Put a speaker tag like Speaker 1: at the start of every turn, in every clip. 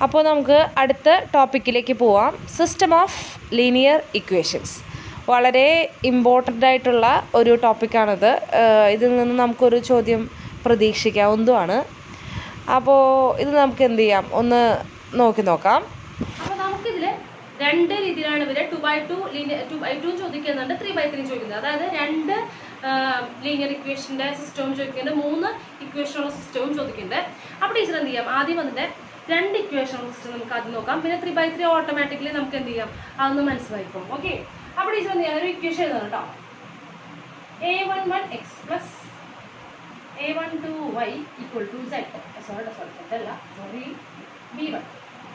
Speaker 1: അപ്പോൾ നമുക്ക് അടുത്ത ടോപ്പിക്കിലേക്ക് പോവാം സിസ്റ്റം ഓഫ് ലീനിയർ ഇക്വേഷൻസ് വളരെ ഇമ്പോർട്ടൻ്റ് ആയിട്ടുള്ള ഒരു ടോപ്പിക്കാണിത് ഏഹ് ഇതിൽ നിന്ന് നമുക്കൊരു ചോദ്യം പ്രതീക്ഷിക്കാവുന്നതുമാണ് അപ്പോൾ ഇത് നമുക്ക് എന്ത് ചെയ്യാം ഒന്ന് നോക്കി നോക്കാം
Speaker 2: അപ്പൊ നമുക്കിതില് രണ്ട് രീതിയിലാണ് ഇവര് two by two two by two ചോദിക്കുന്നുണ്ട് ത്രീ ബൈ ത്രീ ചോദിക്കുന്നത് അതായത് രണ്ട് ലീനിയർ ഇക്വേഷന്റെ സിസ്റ്റവും ചോദിക്കുന്നുണ്ട് മൂന്ന് ഇക്വേഷനുള്ള സിസ്റ്റവും ചോദിക്കുന്നുണ്ട് അപ്പൊ ടീച്ചർ എന്ത് ചെയ്യാം ആദ്യം വന്നിട്ട് രണ്ട് ഇക്വേഷനുള്ള സിസ്റ്റം നമുക്ക് ആദ്യം നോക്കാം പിന്നെ ത്രീ ബൈ ത്രീ ഓട്ടോമാറ്റിക്കലി നമുക്ക് എന്ത് ചെയ്യാം അതൊന്ന് മനസ്സിലായിക്കോളും ഓക്കെ അപ്പൊ ടീച്ചർ എന്ത് ചെയ്യാം ഒരു ഇക്വേഷൻ എഴുതണം കേട്ടോ a one one X plus A one two y equal to z sorry sorry z അല്ല sorry b one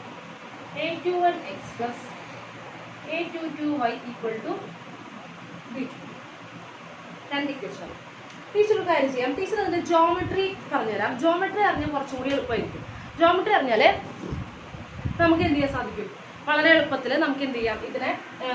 Speaker 2: a21x plus a22y equal to b2 രണ്ട് ഇക്വേഷൻ ടീച്ചർ ഒരു കാര്യം ചെയ്യാം ടീച്ചർ അതിന്റെ ജോമെട്രി പറഞ്ഞുതരാം ജോമെട്രി അറിഞ്ഞാൽ കുറച്ചും കൂടി എളുപ്പമായിരിക്കും ജോമെട്രി അറിഞ്ഞാൽ നമുക്ക് എന്ത് ചെയ്യാൻ സാധിക്കും വളരെ എളുപ്പത്തിൽ നമുക്ക് എന്ത് ചെയ്യാം ഇതിനെ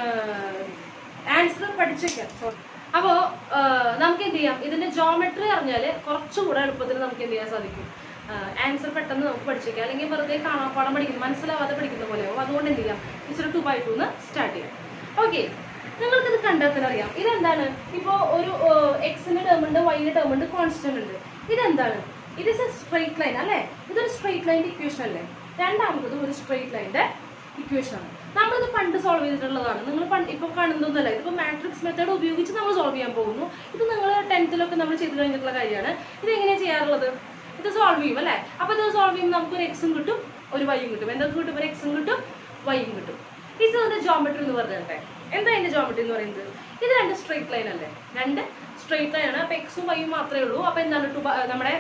Speaker 2: ആൻസർ പഠിച്ചേക്കാം സോറി അപ്പോൾ നമുക്ക് എന്ത് ചെയ്യാം ഇതിന്റെ ജോമെട്രി അറിഞ്ഞാൽ കുറച്ചുകൂടെ എളുപ്പത്തിൽ നമുക്ക് എന്ത് ചെയ്യാൻ സാധിക്കും ആൻസർ പെട്ടെന്ന് നമുക്ക് പഠിച്ചേക്കാം അല്ലെങ്കിൽ വെറുതെ കാണാപ്പാടം പഠിക്കുന്നു മനസ്സിലാവാതെ പഠിക്കുന്ന പോലെ ആവും അതുകൊണ്ട് എന്ത് ചെയ്യാം teacher two by two start ചെയ്യാം ഓക്കെ നിങ്ങൾക്ക് ഇത് കണ്ടെത്താൻ അറിയാം ഇതെന്താണ് ഇപ്പോൾ ഒരു എക്സിന്റെ ടേം ഉണ്ട് വൈന്റെ ടേം ഉണ്ട് കോൺസ്റ്റന്റ് ഉണ്ട് ഇതെന്താണ് ഇത് സ്ട്രെയിറ്റ് ലൈൻ അല്ലേ ഇതൊരു സ്ട്രെയിറ്റ് ലൈൻ്റെ ഇക്വേഷൻ അല്ലേ രണ്ടാമത്തത് ഒരു സ്ട്രെയിറ്റ് ലൈൻ്റെ ഇക്വേഷൻ ആണ് നമ്മളിത് പണ്ട് സോൾവ് ചെയ്തിട്ടുള്ളതാണ് നിങ്ങൾ പണ്ട് ഇപ്പൊ കാണുന്നതൊന്നുമല്ല ഇതിപ്പോ മാട്രിക്സ് മെത്തേഡ് ഉപയോഗിച്ച് നമ്മൾ സോൾവ് ചെയ്യാൻ പോകുന്നു ഇത് നിങ്ങൾ ടെൻത്തിലൊക്കെ നമ്മൾ ചെയ്ത് കഴിഞ്ഞിട്ടുള്ള കാര്യമാണ് ഇത് എങ്ങനെയാണ് ചെയ്യാറുള്ളത് ഇത് സോൾവ് ചെയ്യും അല്ലേ അപ്പൊ ഇത് സോൾവ് ചെയ്യുമ്പോൾ നമുക്ക് ഒരു എക്സും കിട്ടും ഒരു വൈയും കിട്ടും എന്തൊക്കെ കിട്ടും ഒരു എക്സും കിട്ടും വൈയും കിട്ടും ഇത് ഇതിന്റെ ജോമെട്രി എന്ന് പറഞ്ഞിട്ടെ എന്താ ഇതിന്റെ ജോമെട്രി എന്ന് പറയുന്നത് ഇത് രണ്ട് സ്ട്രെയിറ്റ് ലൈൻ അല്ലേ രണ്ട് സ്ട്രെയിറ്റ് ലൈൻ ആണ് അപ്പൊ എക്സും വൈയും മാത്രമേ ഉള്ളൂ അപ്പൊ എന്താണ് ടു നമ്മുടെ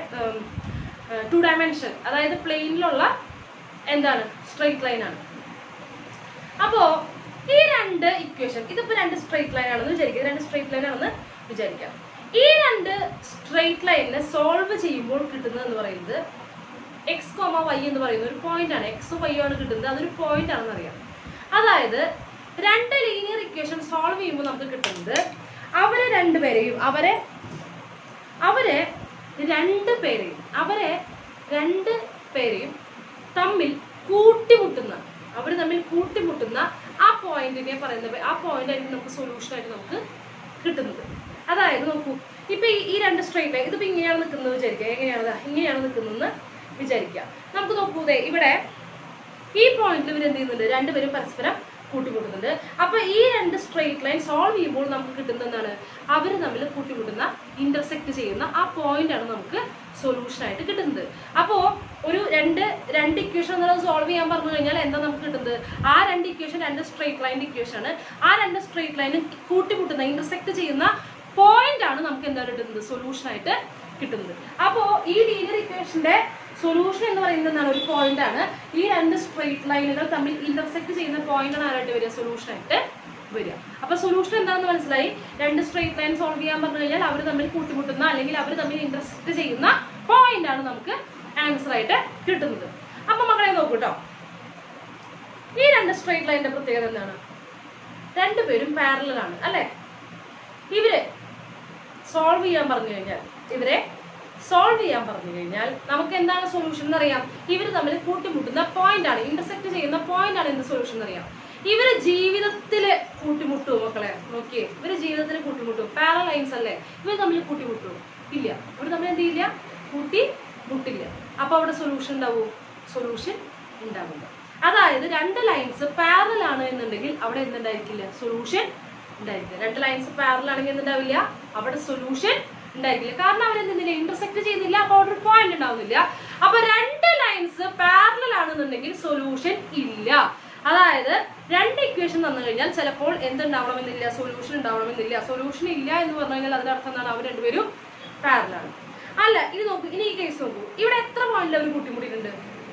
Speaker 2: ടു ഡയമെൻഷൻ അതായത് പ്ലെയിനിലുള്ള എന്താണ് സ്ട്രെയിറ്റ് ലൈൻ ആണ് അപ്പോ ഈ രണ്ട് ഇക്വേഷൻ ഇതിപ്പോ രണ്ട് സ്ട്രെയിറ്റ് ലൈൻ ആണെന്ന് വിചാരിക്കുക രണ്ട് സ്ട്രെയിറ്റ് ലൈൻ ആണെന്ന് വിചാരിക്കാം ഈ രണ്ട് സ്ട്രെയിറ്റ് ലൈനിനെ സോൾവ് ചെയ്യുമ്പോൾ കിട്ടുന്നത് എന്ന് പറയുന്നത് എക്സ് കോമ വൈ എന്ന് പറയുന്ന ഒരു പോയിന്റ് ആണ് എക്സ് വൈ ആണ് കിട്ടുന്നത് അതൊരു പോയിന്റ് ആണെന്ന് അറിയാം അതായത് രണ്ട് ലീനിയർ ഇക്വേഷൻ സോൾവ് ചെയ്യുമ്പോൾ നമുക്ക് കിട്ടുന്നത് അവരെ രണ്ടുപേരെയും അവരെ അവരെ രണ്ട് പേരെയും അവരെ രണ്ട് പേരെയും തമ്മിൽ കൂട്ടിമുട്ടുന്ന അവർ തമ്മിൽ കൂട്ടിമുട്ടുന്ന ആ പോയിന്റിനെ പറയുന്ന ആ പോയിന്റ് ആയിരിക്കും നമുക്ക് സൊല്യൂഷൻ ആയിട്ട് നമുക്ക് കിട്ടുന്നത് അതായത് നോക്കൂ ഇപ്പൊ ഈ- ഈ രണ്ട് സ്ട്രൈറ്റ് ലൈൻ ഇതിപ്പോ ഇങ്ങനെയാണ് നിൽക്കുന്നത് വിചാരിക്കുക എങ്ങനെയാണ് ദാ ഇങ്ങനെയാണ് നിൽക്കുന്നതെന്ന് വിചാരിക്കുക നമുക്ക് നോക്കൂ ദേ ഇവിടെ ഈ പോയിന്റിൽ ഇവർ എന്ത് ചെയ്യുന്നുണ്ട് രണ്ടുപേരും പരസ്പരം കൂട്ടിമുട്ടുന്നുണ്ട് അപ്പൊ ഈ രണ്ട് സ്ട്രെയിറ്റ് ലൈൻ സോൾവ് ചെയ്യുമ്പോൾ നമുക്ക് കിട്ടുന്ന എന്താണ് അവർ തമ്മിൽ കൂട്ടിമുട്ടുന്ന ഇന്റർസെക്ട് ചെയ്യുന്ന ആ പോയിന്റ് ആണ് നമുക്ക് സൊല്യൂഷൻ ആയിട്ട് കിട്ടുന്നത് അപ്പോ ഒരു രണ്ട് രണ്ട് ഇക്വേഷൻ എന്നുള്ളത് സോൾവ് ചെയ്യാൻ പറഞ്ഞു കഴിഞ്ഞാൽ എന്താ നമുക്ക് കിട്ടുന്നത് ആ രണ്ട് ഇക്വേഷൻ രണ്ട് സ്ട്രെയിറ്റ് ലൈൻ്റെ ഇക്വേഷൻ ആണ് ആ രണ്ട് സ്ട്രെയിറ്റ് ലൈന് കൂട്ടിമുട്ടുന്ന ഇന്റർസെക്ട് ചെയ്യുന്ന പോയിന്റ് ആണ് നമുക്ക് എന്താ കിട്ടുന്നത് സൊല്യൂഷൻ ആയിട്ട് കിട്ടുന്നത് അപ്പോ ഈ ലീനിയർ ഇക്വേഷന്റെ സൊല്യൂഷൻ എന്ന് പറയുന്നത് എന്താണ് ഒരു പോയിന്റ് ആണ് ഈ രണ്ട് സ്ട്രെയിറ്റ് ലൈനുകൾ തമ്മിൽ ഇന്റർസെക്ട് ചെയ്യുന്ന പോയിന്റ് ആണ് ആരായിട്ട് വരിക സൊല്യൂഷൻ ആയിട്ട് വരിക അപ്പൊ സൊല്യൂഷൻ എന്താണെന്ന് മനസ്സിലായി രണ്ട് സ്ട്രെയിറ്റ് ലൈൻ സോൾവ് ചെയ്യാൻ പറഞ്ഞു കഴിഞ്ഞാൽ അവർ തമ്മിൽ കൂട്ടിമുട്ടുന്ന അല്ലെങ്കിൽ അവർ തമ്മിൽ ഇന്റർസെക്ട് ചെയ്യുന്ന പോയിന്റ് ആണ് നമുക്ക് ആൻസർ ആയിട്ട് കിട്ടുന്നത് അപ്പൊ മക്കളെ നോക്കൂ കേട്ടോ ഈ രണ്ട് സ്ട്രെയിറ്റ് ലൈനിന്റെ പ്രത്യേകത എന്താണ് രണ്ടുപേരും പാരലൽ ആണ് അല്ലെ ഇവര് സോൾവ് ചെയ്യാൻ പറഞ്ഞു കഴിഞ്ഞാൽ ഇവരെ സോൾവ് ചെയ്യാൻ പറഞ്ഞു കഴിഞ്ഞാൽ നമുക്ക് എന്താണ് സൊല്യൂഷൻ എന്നറിയാം ഇവർ തമ്മിൽ കൂട്ടിമുട്ടുന്ന പോയിന്റ് ആണ് ഇന്റർസെക്ട് ചെയ്യുന്ന പോയിന്റ് ആണ് എന്ത് സൊല്യൂഷൻ എന്നറിയാം ഇവര് ജീവിതത്തില് കൂട്ടിമുട്ടുമോ മക്കളെ നോക്കിയേ ഇവര് ജീവിതത്തിൽ കൂട്ടിമുട്ടും പാരൽ ലൈൻസ് അല്ലേ ഇവർ തമ്മിൽ കൂട്ടിമുട്ടുമോ ഇല്ല ഇവർ തമ്മിൽ എന്ത് ചെയ്യില്ല കൂട്ടി മുട്ടില്ല അപ്പൊ അവിടെ സൊല്യൂഷൻ ഉണ്ടാവുമോ സൊല്യൂഷൻ ഉണ്ടാവില്ല അതായത് രണ്ട് ലൈൻസ് പാരൽ ആണ് എന്നുണ്ടെങ്കിൽ അവിടെ എന്തുണ്ടായിരിക്കില്ല സൊല്യൂഷൻ ഉണ്ടായിരിക്കില്ല രണ്ട് ലൈൻസ് പാരൽ ആണെങ്കിൽ എന്തുണ്ടാവില്ല അവിടെ സൊല്യൂഷൻ ഉണ്ടായിരിക്കില്ല കാരണം അവരെന്തില്ല ഇന്റർസെക്ട് ചെയ്യുന്നില്ല അപ്പൊ അവിടെ ഒരു പോയിന്റ് ഉണ്ടാവുന്നില്ല അപ്പൊ രണ്ട് ലൈൻസ് പാരലൽ ആണെന്നുണ്ടെങ്കിൽ സൊല്യൂഷൻ ഇല്ല അതായത് രണ്ട് ഇക്വേഷൻ തന്നു കഴിഞ്ഞാൽ ചിലപ്പോൾ എന്തുണ്ടാവണമെന്നില്ല സൊല്യൂഷൻ ഉണ്ടാവണമെന്നില്ല സൊല്യൂഷൻ ഇല്ല എന്ന് പറഞ്ഞു കഴിഞ്ഞാൽ അതിന്റെ അർത്ഥം എന്താണ് അവർ രണ്ടുപേരും പാരലൽ ആണ് അല്ല ഇത് നോക്കൂ ഇനി ഈ കേസ് നോക്കൂ ഇവിടെ എത്ര പോയിന്റിൽ അവർ കൂട്ടിമുട്ടിയിട്ടുണ്ട്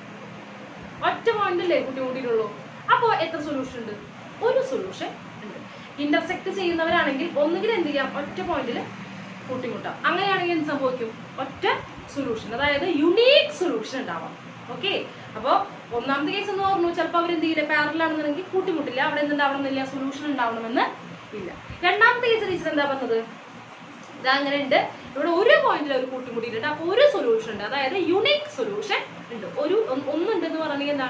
Speaker 2: ഒറ്റ പോയിന്റ് അല്ലേ കൂട്ടിമുട്ടിയിട്ടുള്ളൂ അപ്പോ എത്ര സൊല്യൂഷൻ ഉണ്ട് ഒരു സൊല്യൂഷൻ ഉണ്ട് ഇന്റർസെക്ട് ചെയ്യുന്നവരാണെങ്കിൽ ഒന്നുകിൽ എന്ത് ചെയ്യാം ഒറ്റ പോയിന്റിൽ കൂട്ടിമുട്ടാം അങ്ങനെയാണെങ്കിൽ എന്ത് സംഭവിക്കും ഒറ്റ സൊല്യൂഷൻ അതായത് യുണീക് സൊല്യൂഷൻ ഉണ്ടാവാം ഓക്കെ അപ്പോ ഒന്നാമത്തെ കേസ് എന്ന് പറഞ്ഞു ചിലപ്പോൾ അവർ എന്ത് ചെയ്യില്ല പാരലാണെന്നുണ്ടെങ്കിൽ കൂട്ടിമുട്ടില്ല അവിടെ എന്തുണ്ടാവണമെന്നില്ല സൊല്യൂഷൻ ഉണ്ടാവണമെന്ന് ഇല്ല രണ്ടാമത്തെ കേസ് ടീച്ചർ എന്താ പറഞ്ഞത് ഇതാ അങ്ങനെ ഉണ്ട് ഇവിടെ ഒരു പോയിന്റിൽ ഒരു കൂട്ടിമുട്ടിയിട്ടുണ്ട് അപ്പൊ ഒരു സൊല്യൂഷൻ ഉണ്ട് അതായത് യുണീക് സൊല്യൂഷൻ ഉണ്ട് ഒരു ഒന്ന്- ഒന്നുണ്ടെന്ന് പറഞ്ഞാൽ എന്താണ്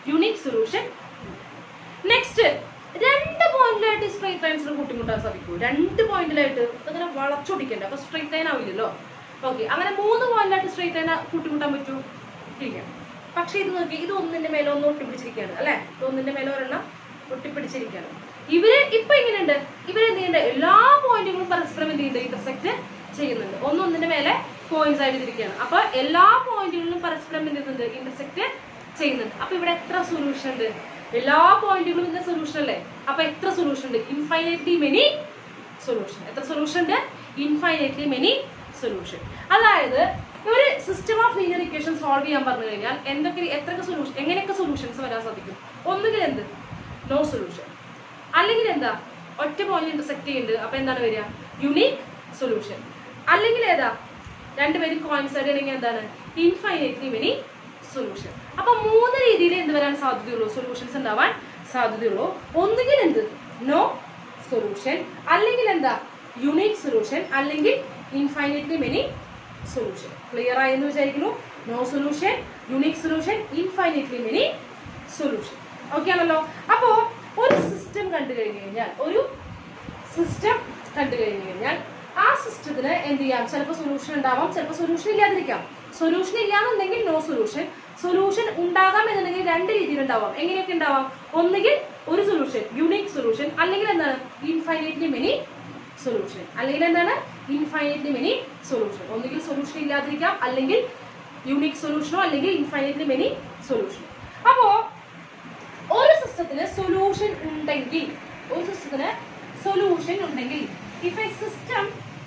Speaker 2: യുണീക് സൊല്യൂഷൻ നെക്സ്റ്റ് രണ്ട് പോയിന്റിലായിട്ട് സ്ട്രൈറ്റ് ലൈൻസിൽ കൂട്ടിമുട്ടാൻ സാധിക്കൂ രണ്ട് പോയിന്റിലായിട്ട് അങ്ങനെ വളച്ചൊടിക്കണ്ട അപ്പൊ സ്ട്രൈറ്റ് ലൈൻ ആവില്ലല്ലോ ഓക്കെ അങ്ങനെ മൂന്ന് പോയിന്റിലായിട്ട് സ്ട്രൈറ്റ് ലൈൻ കൂട്ടിമുട്ടാൻ പറ്റൂ ഇല്ല പക്ഷെ ഇത് നോക്കി ഇത് ഒന്നിന്റെ മേലെ ഒന്ന് ഒട്ടിപ്പിടിച്ചിരിക്കുകയാണ് അല്ലെ ഇത് ഒന്നിന്റെ മേലെ ഒരെണ്ണം ഒട്ടിപ്പിടിച്ചിരിക്കുകയാണ് ഇവര് ഇപ്പൊ എങ്ങനെയുണ്ട് ഇവര് എന്ത് ചെയ്യുന്നുണ്ട് എല്ലാ പോയിന്റുകളും പരസ്പരം എന്ത് ചെയ്യുന്നുണ്ട് ഇന്റർസെക്ട് ചെയ്യുന്നുണ്ട് ഒന്നൊന്നിന്റെ മേലെ കോയിൻസ് ആയിട്ട് ഇരിക്കുകയാണ് അപ്പൊ എല്ലാ പോയിന്റുകളിലും പരസ്പരം എന്ത് ചെയ്യുന്നുണ്ട് ഇന്റർസെക്ട് ചെയ്യുന്നുണ്ട് അപ്പൊ ഇവിടെ എത്ര സൊല്യൂഷൻ ഉണ്ട് എല്ലാ പോയിന്റുകളും ഇതിന്റെ സൊല്യൂഷൻ അല്ലേ അപ്പൊ എത്ര സൊല്യൂഷൻ ഉണ്ട് ഇൻഫൈനൈറ്റ്ലി മെനി സൊല്യൂഷൻ എത്ര സൊല്യൂഷൻ ഉണ്ട് ഇൻഫൈനൈറ്റ്ലി മെനി സൊല്യൂഷൻ അതായത് ഒരു system of linear equation solve ചെയ്യാൻ പറഞ്ഞു കഴിഞ്ഞാൽ എന്തൊക്കെ എത്രയൊക്കെ സൊല്യൂഷൻ എങ്ങനെയൊക്കെ സൊല്യൂഷൻസ് വരാൻ സാധിക്കും ഒന്നുകിൽ എന്ത് നോ സൊല്യൂഷൻ അല്ലെങ്കിൽ എന്താ ഒറ്റ പോയിന്റ് ഇന്റർസെക്ട് ചെയ്യുന്നുണ്ട് അപ്പൊ എന്താണ് വരിക യുണീക് സൊല്യൂഷൻ അല്ലെങ്കിൽ ഏതാ രണ്ടുപേരും കോയിൻസൈഡ് ആണെങ്കിൽ എന്താണ് ഇൻഫൈനൈറ്റ്ലി മെനി സൊല്യൂഷൻ അപ്പൊ മൂന്ന് രീതിയിൽ എന്ത് വരാൻ സാധ്യതയുള്ളൂ സൊല്യൂഷൻസ് ഉണ്ടാവാൻ സാധ്യതയുള്ളൂ ഒന്നുകിൽ എന്ത് നോ സൊല്യൂഷൻ അല്ലെങ്കിൽ എന്താ യുണീക് സൊല്യൂഷൻ അല്ലെങ്കിൽ ഇൻഫൈനൈറ്റ്ലി മെനി സൊല്യൂഷൻ ക്ലിയർ ആയെന്ന് വിചാരിക്കുന്നു no solution unique solution infinitely many solution okay ആണല്ലോ അപ്പോ ഒരു സിസ്റ്റം കണ്ടു കഴിഞ്ഞു കഴിഞ്ഞാൽ ഒരു സിസ്റ്റം കണ്ടു കഴിഞ്ഞു കഴിഞ്ഞാൽ ആ സിസ്റ്റത്തിന് എന്ത് ചെയ്യാം ചിലപ്പോൾ സൊല്യൂഷൻ ഉണ്ടാവാം ചിലപ്പോൾ സൊല്യൂഷൻ ഇല്ലാതിരിക്കാം സൊല്യൂഷൻ ഇല്ലാന്നുണ്ടെങ്കിൽ നോ സൊല്യൂഷൻ സൊല്യൂഷൻ ഉണ്ടാകാം എന്നുണ്ടെങ്കിൽ രണ്ട് രീതിയിൽ ഉണ്ടാവാം എങ്ങനെയൊക്കെ ഉണ്ടാവാം ഒന്നുകിൽ ഒരു സൊല്യൂഷൻ യുണീക് സൊല്യൂഷൻ അല്ലെങ്കിൽ എന്താണ് ഇൻഫൈനൈറ്റ്ലി മെനി സൊല്യൂഷൻ അല്ലെങ്കിൽ എന്താണ് ഇൻഫൈനൈറ്റ്ലി മെനി സൊല്യൂഷൻ ഒന്നുകിൽ സൊല്യൂഷൻ ഇല്ലാതിരിക്കാം അല്ലെങ്കിൽ യുണീക് സൊല്യൂഷനോ അല്ലെങ്കിൽ ഇൻഫൈനൈറ്റ്ലി മെനി സൊല്യൂഷൻ അപ്പോ ഒരു സിസ്റ്റത്തിന് സൊല്യൂഷൻ ഉണ്ടെങ്കിൽ ഒരു സിസ്റ്റത്തിന് സൊല്യൂഷൻ ഉണ്ടെങ്കിൽ if a system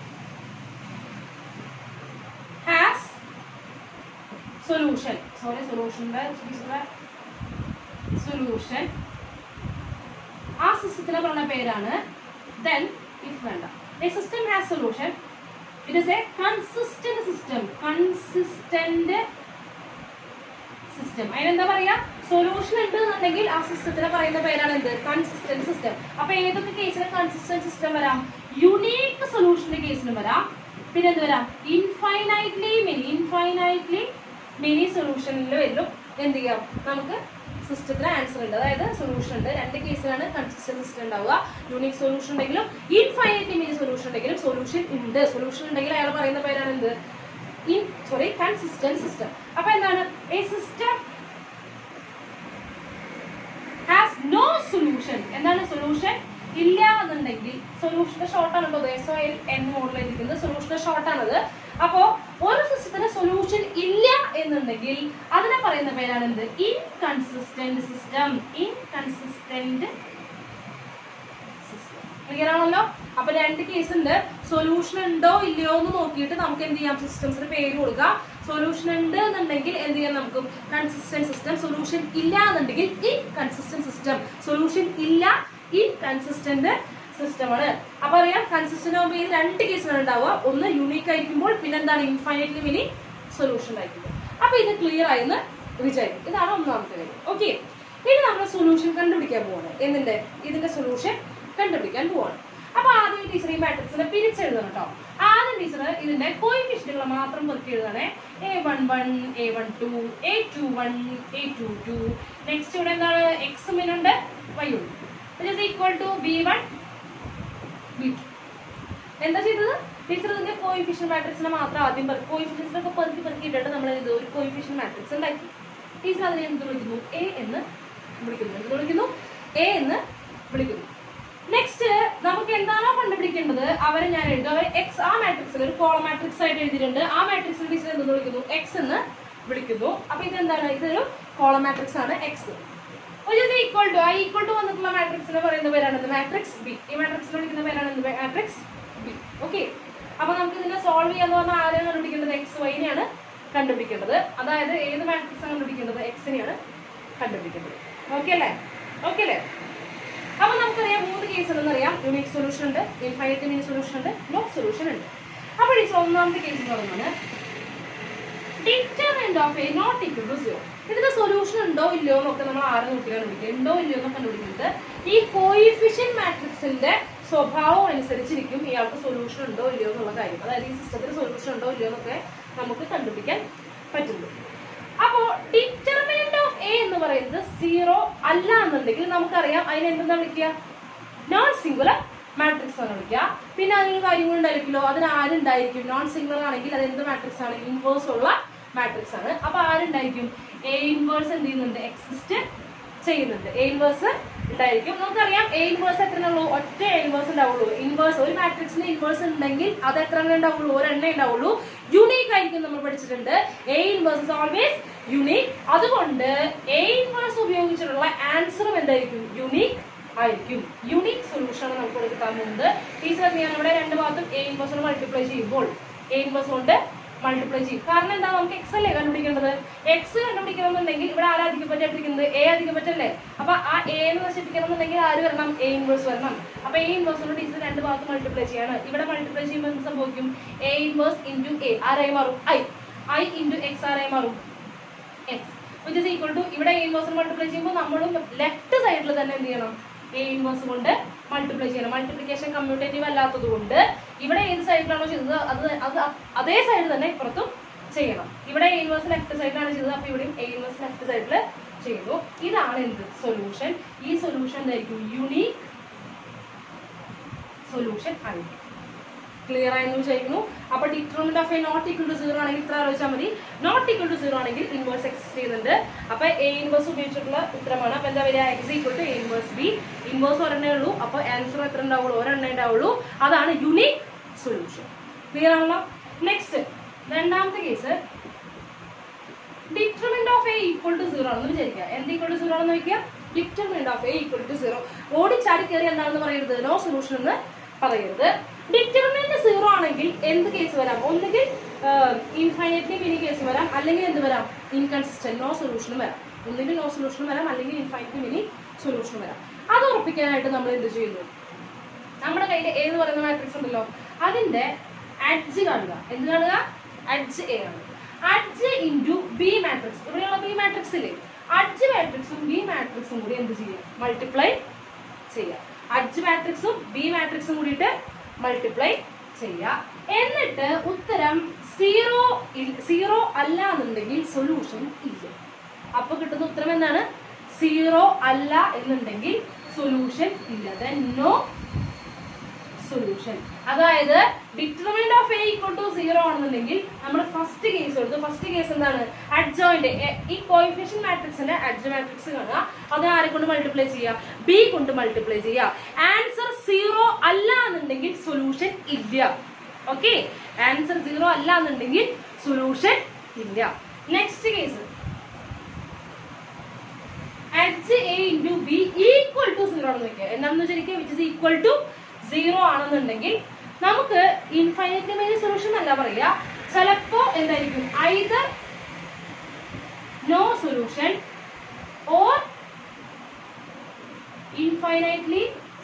Speaker 2: has solution sorry സൊല്യൂഷൻ്റെ സൊല്യൂഷൻ ആ സിസ്റ്റത്തിന് പറഞ്ഞ പേരാണ് ദെൻ ഇഫ് വേണ്ട a system has solution it is a consistent system consistent system അതിനെന്താ പറയാ സൊല്യൂഷൻ ഉണ്ട് എന്നുണ്ടെങ്കിൽ ആ സിസ്റ്റത്തിന് പറയുന്ന പേരാണ് എന്ത് കൺസിസ്റ്റന്റ് സിസ്റ്റം അപ്പൊ ഏതൊക്കെ കേസിലും കൺസിസ്റ്റന്റ് സിസ്റ്റം വരാം യുണീക്ക് സൊല്യൂഷന്റെ കേസിലും വരാം പിന്നെ എന്ത് വരാം ഇൻഫൈനൈറ്റ്ലി മെനി ഇൻഫൈനൈറ്റ്ലി മെനി സൊല്യൂഷനിൽ വരും എന്ത് ചെയ്യാം നമുക്ക് സിസ്റ്റത്തിന് ആൻസർ ഉണ്ട് അതായത് സൊല്യൂഷൻ ഉണ്ട് രണ്ട് കേസിലാണ് കൺസിസ്റ്റന്റ് സിസ്റ്റം ഉണ്ടാവുക യൂണിക് സൊല്യൂഷൻ ഉണ്ടെങ്കിലും ഇൻഫൈനൈറ്റ്ലി മെനി സൊല്യൂഷൻ ഉണ്ടെങ്കിലും സൊല്യൂഷൻ ഉണ്ട് സൊല്യൂഷൻ ഉണ്ടെങ്കിൽ അയാൾ പറയുന്ന പേരാണ് എന്ത് ഇൻ സോറി കൺസിസ്റ്റന്റ് സിസ്റ്റം അപ്പൊ എന്താണ് a system has no solution എന്താണ് സൊല്യൂഷൻ ഇല്ല എന്നുണ്ടെങ്കിൽ സൊല്യൂഷന്റെ ഷോർട്ട് ആണ് കേട്ടോ എസ് ഒ എൽ എൻ മോഡിൽ ഇരിക്കുന്നത് സൊല്യൂഷന്റെ ഷോർട്ട് ആണത് അപ്പോ ഒരു സിസ്റ്റത്തിന് സൊല്യൂഷൻ ഇല്ല എന്നുണ്ടെങ്കിൽ അതിനെ പറയുന്ന പേരാണ് എന്ത് ഇൻകൺസിസ്റ്റന്റ് സിസ്റ്റം ഇൻകൺസിസ്റ്റന്റ് ക്ലിയർ ആണല്ലോ അപ്പൊ രണ്ട് കേസ് ഉണ്ട് സൊല്യൂഷൻ ഉണ്ടോ ഇല്ലയോ എന്ന് നോക്കിയിട്ട് നമുക്ക് എന്ത് ചെയ്യാം സിസ്റ്റംസിന് പേര് കൊടുക്കാം സൊല്യൂഷൻ ഉണ്ട് എന്നുണ്ടെങ്കിൽ എന്ത് ചെയ്യാം നമുക്ക് കൺസിസ്റ്റന്റ് സിസ്റ്റം സൊല്യൂഷൻ ഇല്ല എന്നുണ്ടെങ്കിൽ ഇൻകൺസിസ്റ്റന്റ് സിസ്റ്റം സൊല്യൂഷൻ ഇല്ല ഇൻകൺസിസ്റ്റന്റ് സിസ്റ്റമാണ് അപ്പൊ അറിയാം കൺസിസ്റ്റന്റ് ആകുമ്പോൾ ഈ രണ്ട് കേസിലാണ് ഉണ്ടാവുക ഒന്ന് യൂണീക്ക് ആയിരിക്കുമ്പോൾ പിന്നെ എന്താണ് ഇൻഫൈനൈറ്റ്ലി മിനി സൊല്യൂഷൻ ആയിരിക്കും അപ്പൊ ഇത് ക്ലിയർ ആയെന്ന് വിചാരിക്കും ഇതാണ് ഒന്നാമത്തെ കാര്യം ഓക്കെ ഇനി നമ്മൾ സൊല്യൂഷൻ കണ്ടുപിടിക്കാൻ പോവാണ് എന്തിന്റെ ഇതിന്റെ സൊല്യൂഷൻ കണ്ടുപിടിക്കാൻ പോവാണ് അപ്പൊ ആദ്യം ടീച്ചർ ഈ മാട്രിക്സിനെ പിരിച്ചെഴുതണം കേട്ടോ ആദ്യം ടീച്ചർ ഇതിന്റെ കോയിഫിഷ്യന്റുകൾ മാത്രം പെറുക്കി എഴുതണേ a one one A one two A two one A two two next ഇവിടെ എന്താണ് എക്സ് മിനുണ്ട് വൈ ഉണ്ട് it equal to b one B two എന്താ ചെയ്തത് ടീച്ചർ ഇതിന്റെ കോയിഫിഷ്യൻ മാട്രിക്സിനെ മാത്രം ആദ്യം കോയിഫിഷ്യൻസ് ഒക്കെ പെറുക്കി പെറുക്കി ഇട്ടിട്ട് നമ്മൾ ഇത് ഒരു കോയിഫിഷ്യൻ മാട്രിക്സ് ഉണ്ടാക്കി ടീച്ചർ അതിനെ എന്ത് വിളിക്കുന്നു എ എന്ന് വിളിക്കുന്നു എന്ത് വിളിക്കുന്നു എ എന്ന് വിളിക്കുന്നു നെക്സ്റ്റ് നമുക്ക് എന്താണോ കണ്ടുപിടിക്കേണ്ടത് അവരെ ഞാൻ എഴുതും അവർ എക്സ് ആ മാട്രിക്സിൽ ഒരു കോളം മാട്രിക്സ് ആയിട്ട് എഴുതിയിട്ടുണ്ട് ആ മാട്രിക്സിൽ ടീച്ചർ എന്ത് വിളിക്കുന്നു എക്സ് എന്ന് വിളിക്കുന്നു അപ്പൊ ഇതെന്താണ് ഇതൊരു കോളം മാട്രിക്സ് ആണ് എക്സ് ഈക്വൽ ടു ആ ഈക്വൽ ടു വന്നിട്ടുള്ള മാട്രിക്സിനെ പറയുന്ന പേരാണ് മാട്രിക്സ് ബി ഈ മാട്രിക്സിൽ വിളിക്കുന്ന പേരാണ് മാട്രിക്സ് ബി ഓക്കെ അപ്പൊ നമുക്ക് ഇതിനെ സോൾവ് ചെയ്യാന്ന് പറഞ്ഞാൽ ആരെയാണ് കണ്ടുപിടിക്കേണ്ടത് എക്സ് വൈനെയാണ് കണ്ടുപിടിക്കേണ്ടത് അതായത് ഏത് മാട്രിക്സ് ആണ് കണ്ടുപിടിക്കേണ്ടത് എക്സിനെയാണ് കണ്ടുപിടിക്കേണ്ടത് ഓക്കെ അല്ലേ ഓക്കെ അല്ലേ അപ്പൊ നമുക്കറിയാം മൂന്ന് കേസ് ഉണ്ടെന്ന് അറിയാം യൂണിക് സൊല്യൂഷൻ ഉണ്ട് ഇൻഫൈനൈറ്റ് മിനി സൊല്യൂഷൻ ഉണ്ട് നോ സൊല്യൂഷൻ ഉണ്ട് അപ്പൊ ഈ ഒന്നാമത്തെ കേസ് എന്ന് പറയുന്നത് determinant of A not equal to zero ഇതിന്റെ സൊല്യൂഷൻ ഉണ്ടോ ഇല്ലയോ എന്നൊക്കെ നമ്മൾ ആരെ നോക്കി കണ്ടുപിടിക്കുക ഉണ്ടോ ഇല്ലയോ എന്ന് കണ്ടുപിടിക്കുന്നത് ഈ കോയിഫിഷ്യൻ മാട്രിക്സിന്റെ സ്വഭാവം അനുസരിച്ചിരിക്കും ഇയാൾക്ക് സൊല്യൂഷൻ ഉണ്ടോ ഇല്ലയോ എന്നുള്ള കാര്യം അതായത് ഈ സിസ്റ്റത്തിന് സൊല്യൂഷൻ ഉണ്ടോ ഇല്ലയോ എന്നൊക്കെ നമുക്ക് കണ്ടുപിടിക്കാൻ പറ്റുള്ളൂ അപ്പോ ഡിറ്റർമിനന്റ് ഓഫ് എ എ എന്ന് പറയുന്നത് സീറോ അല്ല എന്നുണ്ടെങ്കിൽ നമുക്കറിയാം അതിനെ എന്തെന്നാ വിളിക്കുക നോൺ സിംഗുലർ മാട്രിക്സ് ആണ് വിളിക്കുക പിന്നെ അതിനൊരു കാര്യം കൂടി ഉണ്ടായിരിക്കുമല്ലോ അതിന് ആരുണ്ടായിരിക്കും നോൺ സിംഗുലർ ആണെങ്കിൽ അത് എന്ത് മാട്രിക്സ് ആണ് ഇൻവേഴ്സ് ഉള്ള മാട്രിക്സ് ആണ് അപ്പൊ ആരുണ്ടായിരിക്കും എ ഇൻവേഴ്സ് എന്ത് ചെയ്യുന്നുണ്ട് എക്സിസ്റ്റ് ചെയ്യുന്നുണ്ട് എ ഇൻവേഴ്സ് ഉണ്ടായിരിക്കും നമുക്കറിയാം എ ഇൻവേഴ്സ് എത്ര ഉള്ളൂ ഒറ്റ എ ഇൻവേഴ്സ് ഉണ്ടാവുള്ളൂ ഇൻവേഴ്സ് ഒരു മാട്രിക്സിന് ഇൻവേഴ്സ് ഉണ്ടെങ്കിൽ അത് എത്ര എണ്ണം ഉണ്ടാവുള്ളൂ ഒരെണ്ണേ ഉണ്ടാവുള്ളൂ യുണീക്ക് ആയിരിക്കും നമ്മൾ പഠിച്ചിട്ടുണ്ട് a inverse is always unique അതുകൊണ്ട് എ ഇൻവേഴ്സ് ഉപയോഗിച്ചിട്ടുള്ള ആൻസറും എന്തായിരിക്കും യുണീക്ക് ആയിരിക്കും യുണീക് സൊല്യൂഷൻ ആണ് നമുക്ക് ഇവിടെ കിട്ടാൻ പോകുന്നത് ടീച്ചർ ഞാൻ ഇവിടെ രണ്ട് ഭാഗത്തും എ ഇൻവേഴ്സ് മൾട്ടിപ്ലൈ ചെയ്യുമ്പോൾ എ ഇൻവേഴ്സ് കൊണ്ട് മൾട്ടിപ്ലൈ ചെയ്യും കാരണം എന്താ നമുക്ക് എക്സ് അല്ലേ കണ്ടുപിടിക്കേണ്ടത് എക്സ് കണ്ടുപിടിക്കണമെന്നുണ്ടെങ്കിൽ ഇവിടെ ആരാ അധികം പറ്റാണ്ടിരിക്കുന്നത് എ അധികം പറ്റല്ലേ അപ്പൊ ആ എ എന്ന് നശിപ്പിക്കണം എന്നുണ്ടെങ്കിൽ ആര് വരണം എ ഇൻവേഴ്സ് വരണം അപ്പൊ എ ഇൻവേഴ്സ് കൊണ്ട് ടീച്ചർ രണ്ട് ഭാഗത്ത് മൾട്ടിപ്ലൈ ചെയ്യാണ് ഇവിടെ മൾട്ടിപ്ലൈ ചെയ്യുമ്പോൾ എന്ത് സംഭവിക്കും എ ഇൻവേഴ്സ് ഇൻറ്റു എ ആരായി മാറും ഐ ഐ ഇൻറ്റു എക്സ് ആരായി മാറും x which is equal to ഇവിടെ എ ഇൻവേഴ്സ് മൾട്ടിപ്ലൈ ചെയ്യുമ്പോൾ നമ്മളും ലെഫ്റ്റ് സൈഡിൽ തന്നെ എന്ത് ചെയ്യണം എ ഇൻവേഴ്സ് കൊണ്ട് മൾട്ടിപ്ലൈ ചെയ്യണം മൾട്ടിപ്ലിക്കേഷൻ കമ്മ്യൂട്ടേറ്റീവ് അല്ലാത്തത് കൊണ്ട് ഇവിടെ ഏത് സൈഡിലാണോ ചെയ്തത് അത് അത് അതേ സൈഡ് തന്നെ ഇപ്പുറത്തും ചെയ്യണം ഇവിടെ എ ഇൻവേഴ്സ് ലെഫ്റ്റ് സൈഡിലാണ് ചെയ്തത് അപ്പോൾ ഇവിടെയും എ ഇൻവേഴ്സ് ലെഫ്റ്റ് സൈഡിൽ ചെയ്തു ഇതാണ് എന്ത് സൊല്യൂഷൻ ഈ സൊല്യൂഷൻ എന്തായിരിക്കും യുണീക് സൊല്യൂഷൻ ആയിരിക്കും ക്ലിയർ ആയെന്ന് വിചാരിക്കുന്നു അപ്പൊ determinant of A not equal to zero ആണെങ്കിൽ ഇത്ര ആലോചിച്ചാൽ മതി നോട്ട് ഈക്വൽ ടു സീറോ ആണെങ്കിൽ ഇൻവേഴ്സ് എക്സിസ്റ്റ് ചെയ്യുന്നുണ്ട് അപ്പൊ എ ഇൻവേഴ്സ് ഉപയോഗിച്ചിട്ടുള്ള ഉത്തരമാണ് അപ്പൊ എന്താ വരിക x equal to a inverse b inverse ഒരെണ്ണേ ഉള്ളൂ അപ്പൊ ആൻസർ എത്ര ഉണ്ടാവുള്ളൂ ഒരെണ്ണേ ഉണ്ടാവുള്ളൂ അതാണ് യുണീക് സൊല്യൂഷൻ ക്ലിയർ ആണല്ലോ നെക്സ്റ്റ് രണ്ടാമത്തെ case determinant of A equal to zero ആണെന്ന് വിചാരിക്കുക എന്ത് ഈക്വൽ ടു സീറോ ആണെന്ന് നോക്കിയാ determinant of A equal to zero ഓടിച്ചാടി കയറി എന്താണെന്ന് പറയരുത് നോ സൊല്യൂഷൻ എന്ന് പറയരുത് ഡിറ്റർമിന്റ് സീറോ ആണെങ്കിൽ എന്ത് കേസ് വരാം ഒന്നുകിൽ ഇൻഫൈനൈറ്റ്ലി മിനി കേസ് വരാം അല്ലെങ്കിൽ എന്ത് വരാം ഇൻകൺസിസ്റ്റന്റ് നോ സൊല്യൂഷനും വരാം ഒന്നുകിൽ നോ സൊല്യൂഷനും വരാം അല്ലെങ്കിൽ ഇൻഫൈനൈറ്റ്ലി മിനി സൊല്യൂഷനും വരാം അത് ഉറപ്പിക്കാനായിട്ട് നമ്മൾ എന്ത് ചെയ്യുന്നു നമ്മുടെ കയ്യിൽ ഏത് പറയുന്ന മാട്രിക്സ് ഉണ്ടല്ലോ അതിന്റെ അഡ്ജ് കാണുക എന്ത് കാണുക അഡ്ജ് എ ആണ് അഡ്ജ് ഇൻറ്റു ബി മാട്രിക്സ് ഇവിടെയുള്ള ബി മാട്രിക്സ് ഇല്ലേ അഡ്ജ് മാട്രിക്സും ബി മാട്രിക്സും കൂടി എന്ത് ചെയ്യാം മൾട്ടിപ്ലൈ ചെയ്യാം അഡ്ജ് മാട്രിക്സും ബി മാട്രിക്സും കൂടിയിട്ട് മൾട്ടിപ്ലൈ ചെയ്യുക എന്നിട്ട് ഉത്തരം സീറോ സീറോ അല്ല എന്നുണ്ടെങ്കിൽ സൊല്യൂഷൻ ഇല്ല അപ്പൊ കിട്ടുന്ന ഉത്തരം എന്താണ് സീറോ അല്ല എന്നുണ്ടെങ്കിൽ സൊല്യൂഷൻ ഇല്ല ദെൻ നോ സൊല്യൂഷൻ അതായത് determinant of A equal to zero ആണെന്നുണ്ടെങ്കിൽ നമ്മൾ ഫസ്റ്റ് കേസ് എടുത്തു ഫസ്റ്റ് കേസ് എന്താണ് അഡ്ജോയിന്റ് ഈ കോയിഫിഷ്യൻ മാട്രിക്സിന്റെ അഡ്ജ് മാട്രിക്സ് കാണുക അത് ആരെ കൊണ്ട് മൾട്ടിപ്ലൈ ചെയ്യുക ബി കൊണ്ട് മൾട്ടിപ്ലൈ ചെയ്യുക ആൻസർ സീറോ അല്ല എന്നുണ്ടെങ്കിൽ സൊല്യൂഷൻ ഇല്ല ഓക്കെ ആൻസർ സീറോ അല്ല എന്നുണ്ടെങ്കിൽ സൊല്യൂഷൻ ഇല്ല next case adj a into b equal to zero ആണെന്ന് വെക്കുക എന്താണെന്ന് വെച്ചിരിക്കുക which is equal to zero ആണെന്നുണ്ടെങ്കിൽ നമുക്ക് ഇൻഫൈനൈറ്റ്ലി മേജർ സൊല്യൂഷൻ അല്ല പറയുക ചിലപ്പോ എന്തായിരിക്കും either no solution or infinitely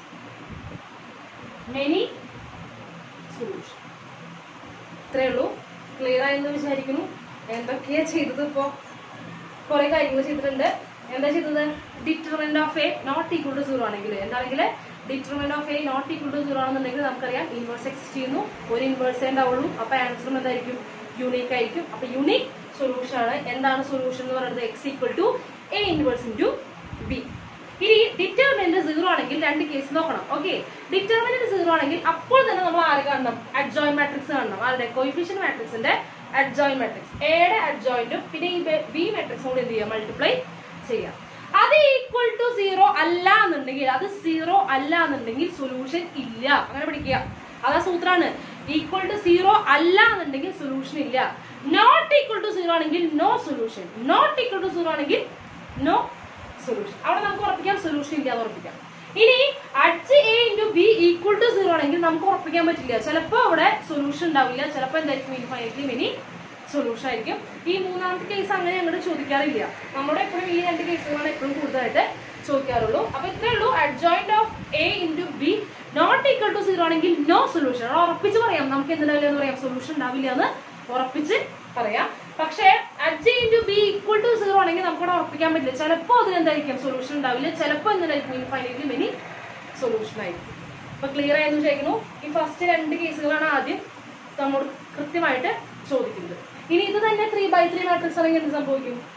Speaker 2: many solution ഇത്രയേ ഉള്ളൂ ക്ലിയർ ആയെന്ന് വിചാരിക്കുന്നു എന്തൊക്കെയാ ചെയ്തത് ഇപ്പോ കുറെ കാര്യങ്ങൾ ചെയ്തിട്ടുണ്ട് എന്താ ചെയ്തത് determinant of A not equal to zero ആണെങ്കിൽ എന്താണെങ്കിൽ determinant of A not equal to zero ആണെന്നുണ്ടെങ്കിൽ നമുക്കറിയാം ഇൻവേഴ്സ് എക്സിസ്റ്റ് ചെയ്യുന്നു ഒരു ഇൻവേഴ്സേ ഉണ്ടാവുള്ളൂ അപ്പൊ ആൻസറും എന്തായിരിക്കും യൂണീക്ക് ആയിരിക്കും അപ്പൊ യൂണീക്ക് സൊല്യൂഷൻ ആണ് എന്താണ് സൊല്യൂഷൻ എന്ന് പറയുന്നത് x equal to a inverse into b ഇനി ഡിറ്റർമിനന്റ് സീറോ ആണെങ്കിൽ രണ്ട് കേസ് നോക്കണം ഓക്കെ ഡിറ്റർമിനന്റ് സീറോ ആണെങ്കിൽ അപ്പോൾ തന്നെ നമ്മൾ ആര് കാണണം അഡ്ജോയിൻ മാട്രിക്സ് കാണണം ആരുടെ കോയിഫിഷ്യൻ മാട്രിക്സിന്റെ അഡ്ജോയിൻ മാട്രിക്സ് എയുടെ അഡ്ജോയിന്റും പിന്നെ ഈ ബി മാട്രിക്സും കൂടി എന്ത് ചെയ്യാം മൾട്ടിപ്ലൈ ചെയ്യാം അത് ഈക്വൽ ടു സീറോ അല്ല എന്നുണ്ടെങ്കിൽ അത് സീറോ അല്ല എന്നുണ്ടെങ്കിൽ സൊല്യൂഷൻ ഇല്ല അങ്ങനെ പഠിക്കുക അതാ സൂത്രാണ് ഈക്വൽ ടു സീറോ അല്ല എന്നുണ്ടെങ്കിൽ സൊല്യൂഷൻ ഇല്ല നോട്ട് ഈക്വൽ ടു സീറോ ആണെങ്കിൽ no solution not equal to zero ആണെങ്കിൽ നോ സൊല്യൂഷൻ അവിടെ നമുക്ക് ഉറപ്പിക്കാം സൊല്യൂഷൻ ഇല്ല എന്ന് ഉറപ്പിക്കാം ഇനി adj a into b equal to zero ആണെങ്കിൽ നമുക്ക് ഉറപ്പിക്കാൻ പറ്റില്ല ചിലപ്പോൾ അവിടെ സൊല്യൂഷൻ ഉണ്ടാവില്ല ചിലപ്പോൾ എന്തായിരിക്കും ഇൻഫൈനറ്റ്ലി മിനി സൊല്യൂഷൻ ആയിരിക്കും ഈ മൂന്നാമത്തെ കേസ് അങ്ങനെ അങ്ങോട്ട് ചോദിക്കാറില്ല നമ്മുടെ എപ്പോഴും ഈ രണ്ട് കേസുകളാണ് എപ്പോഴും കൂടുതലായിട്ട് ചോദിക്കാറുള്ളൂ അപ്പൊ ഇത്രേ ഉള്ളൂ adjoint of a into b not equal to zero ആണെങ്കിൽ നോ സൊല്യൂഷൻ അവിടെ ഉറപ്പിച്ച് പറയാം നമുക്ക് എന്തുണ്ടാവില്ല എന്ന് പറയാം സൊല്യൂഷൻ ഉണ്ടാവില്ല എന്ന് ഉറപ്പിച്ച് പറയാം പക്ഷേ adj into b equal to zero ആണെങ്കിൽ നമുക്കവിടെ ഉറപ്പിക്കാൻ പറ്റില്ല ചിലപ്പോൾ അതിന് എന്തായിരിക്കും സൊല്യൂഷൻ ഉണ്ടാവില്ല ചിലപ്പോൾ എന്തായിരിക്കും ഇൻഫൈനറ്റ്ലി മെനി സൊല്യൂഷൻ ആയിരിക്കും അപ്പൊ ക്ലിയർ ആയെന്ന് വിചാരിക്കുന്നു ഈ ഫസ്റ്റ് രണ്ട് കേസുകളാണ് ആദ്യം നമ്മോട് കൃത്യമായിട്ട് ചോദിക്കുന്നത് ഇനി ഇത് തന്നെ ത്രീ ബൈ ത്രീ മാട്രിക്സ് ആണെങ്കിൽ എന്ത് സംഭവിക്കും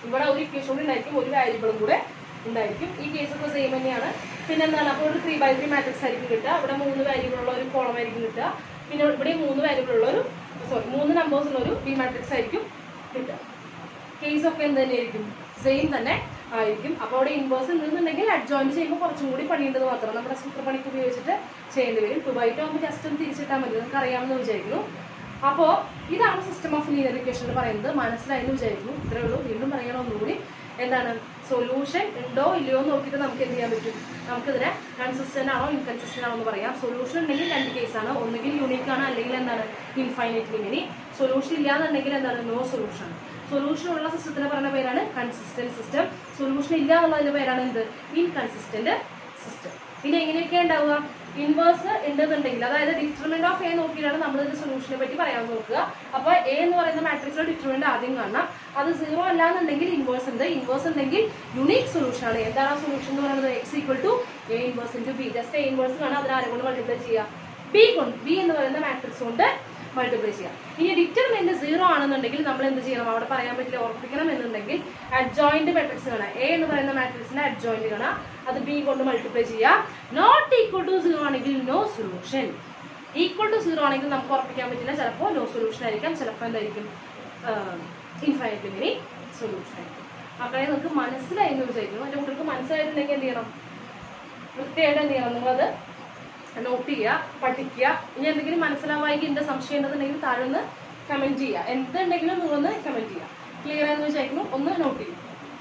Speaker 2: ഇവിടെ ഒരു ഇക്വേഷൻ കൂടി ഉണ്ടായിരിക്കും ഒരു വാരിയബിളും കൂടെ ഉണ്ടായിരിക്കും ഈ കേസൊക്കെ സെയിം തന്നെയാണ് പിന്നെ എന്താണ് അപ്പോൾ ഒരു ത്രീ ബൈ ത്രീ മാട്രിക്സ് ആയിരിക്കും കിട്ടുക ഇവിടെ മൂന്ന് വാരിയബിൾ ഉള്ള ഒരു കോളം ആയിരിക്കും കിട്ടുക പിന്നെ ഇവിടെ മൂന്ന് വാരിയബിൾ ഉള്ള ഒരു സോറി മൂന്ന് നമ്പേഴ്സ് ഉള്ള ഒരു ബി മാട്രിക്സ് ആയിരിക്കും കിട്ടുക കേസ് ഒക്കെ എന്ത് തന്നെയായിരിക്കും സെയിം തന്നെ ആയിരിക്കും അപ്പോൾ അവിടെ ഇൻവേഴ്സ് ഉണ്ടെന്നുണ്ടെങ്കിൽ അഡ്ജോയിന്റ് ചെയ്യുമ്പോൾ കുറച്ചും കൂടി പണിയുണ്ടെന്ന് മാത്രം നമ്മുടെ സൂത്രപ്പണിക്ക് ഉപയോഗിച്ചിട്ട് ചെയ്യേണ്ടി വരും ടു ബൈ ടു ആകുമ്പോൾ ജസ്റ്റ് ഒന്ന് തിരിച്ചിട്ടാൽ മതി നിങ്ങൾക്ക് അറിയാമെന്ന് വിചാരിക്കുന്നു അപ്പോൾ ഇതാണ് സിസ്റ്റം ഓഫ് ലീനിയർ ഇക്വേഷൻ എന്ന് പറയുന്നത് മനസ്സിലായെന്ന് വിചാരിക്കുന്നു ഇത്രേ ഉള്ളൂ വീണ്ടും പറയണം ഒന്നുകൂടി എന്താണ് സൊല്യൂഷൻ ഉണ്ടോ ഇല്ലയോ എന്ന് നോക്കിയിട്ട് നമുക്ക് എന്ത് ചെയ്യാൻ പറ്റും നമുക്കിതിനെ കൺസിസ്റ്റന്റ് ആണോ ഇൻകൺസിസ്റ്റന്റ് ആണോ എന്ന് പറയാം സൊല്യൂഷൻ ഉണ്ടെങ്കിൽ രണ്ട് കേസാണ് ഒന്നുകിൽ യൂണിക് ആണ് അല്ലെങ്കിൽ എന്താണ് ഇൻഫൈനൈറ്റ്ലി ഇനി സൊല്യൂഷൻ ഇല്ലാന്നുണ്ടെങ്കിൽ എന്താണ് നോ സൊല്യൂഷൻ സൊല്യൂഷൻ ഉള്ള സിസ്റ്റത്തിന് പറയുന്ന പേരാണ് കൺസിസ്റ്റന്റ് സിസ്റ്റം സൊല്യൂഷൻ ഇല്ല എന്നുള്ളതിന്റെ പേരാണ് എന്ത് ഇൻകൺസിസ്റ്റന്റ് സിസ്റ്റം ഇനി എങ്ങനെയൊക്കെ ഉണ്ടാവുക ഇൻവേഴ്സ് ഉണ്ടെന്നുണ്ടെങ്കിൽ അതായത് ഡിറ്റർമിനന്റ് ഓഫ് എ നോക്കിയിട്ടാണ് നമ്മൾ ഇതിന്റെ സൊല്യൂഷനെ പറ്റി പറയാൻ നോക്കുക അപ്പൊ എ എന്ന് പറയുന്ന മാട്രിക്സിലെ ഡിറ്റർമിനന്റ് ആദ്യം കാണാം അത് സീറോ അല്ലാന്നുണ്ടെങ്കിൽ ഇൻവേഴ്സ് ഉണ്ട് ഇൻവേഴ്സ് ഉണ്ടെങ്കിൽ യുണീക് സൊല്യൂഷൻ ആണ് എന്താണ് ആ സൊല്യൂഷൻ എന്ന് പറയുന്നത് x equal to a inverse into b just a inverse കാണാം അതിന് ആരെ കൊണ്ട് മൾട്ടിപ്ലൈ ചെയ്യുക ബി കൊണ്ട് ബി എന്ന് പറയുന്ന മാട്രിക്സ് കൊണ്ട് മൾട്ടിപ്ലൈ ചെയ്യാം ഇനി ഡിറ്റർമിനന്റ് സീറോ ആണെന്നുണ്ടെങ്കിൽ നമ്മൾ എന്ത് ചെയ്യണം അവിടെ പറയാൻ പറ്റില്ല ഉറപ്പിക്കണം എന്നുണ്ടെങ്കിൽ അഡ്ജോയിന്റ് മാട്രിക്സ് കാണാം എ എന്ന് പറയുന്ന മാട്രിക്സിന്റെ അഡ്ജോയിന്റ് കാണാം അത് ബി കൊണ്ട് മൾട്ടിപ്ലൈ ചെയ്യാം നോട്ട് ഈക്വൽ ടു സീറോ ആണെങ്കിൽ no solution equal to zero ആണെങ്കിൽ നമുക്ക് ഉറപ്പിക്കാൻ പറ്റില്ല ചിലപ്പോൾ നോ സൊല്യൂഷൻ ആയിരിക്കാം ചിലപ്പോൾ എന്തായിരിക്കും ഇൻഫൈനറ്റ് മിനി സൊല്യൂഷൻ ആയിരിക്കും അപ്പോൾ നിങ്ങൾക്ക് മനസ്സിലായി എന്ന് വിചാരിക്കുന്നു എൻ്റെ കുട്ടികൾക്ക് മനസ്സിലായിട്ടുണ്ടെങ്കിൽ എന്ത് ചെയ്യണം വൃത്തിയായിട്ട് എന്ത് ചെയ്യണം നിങ്ങളത് നോട്ട് ചെയ്യുക പഠിക്കുക ഇനി എന്തെങ്കിലും മനസ്സിലാവാമെങ്കിൽ എൻ്റെ സംശയം ഉണ്ടെന്നുണ്ടെങ്കിൽ താഴെ ഒന്ന് കമൻറ്റ് ചെയ്യുക എന്തുണ്ടെങ്കിലും നിങ്ങളൊന്ന് കമൻറ്റ് ചെയ്യുക ക്ലിയർ ആയെന്ന് വിചാരിക്കുന്നു ഒന്ന് നോട്ട് ചെയ്യും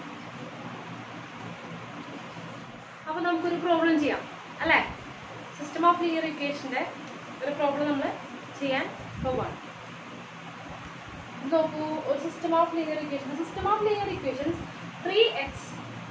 Speaker 2: അപ്പോൾ നമുക്കൊരു പ്രോബ്ലം ചെയ്യാം അല്ലേ സിസ്റ്റം ഓഫ് ലീനിയർ ഇക്വേഷൻ്റെ ഒരു പ്രോബ്ലം നമ്മൾ ചെയ്യാൻ പോവാണ് നോക്കൂ ഒരു system of linear equation system of linear equations three x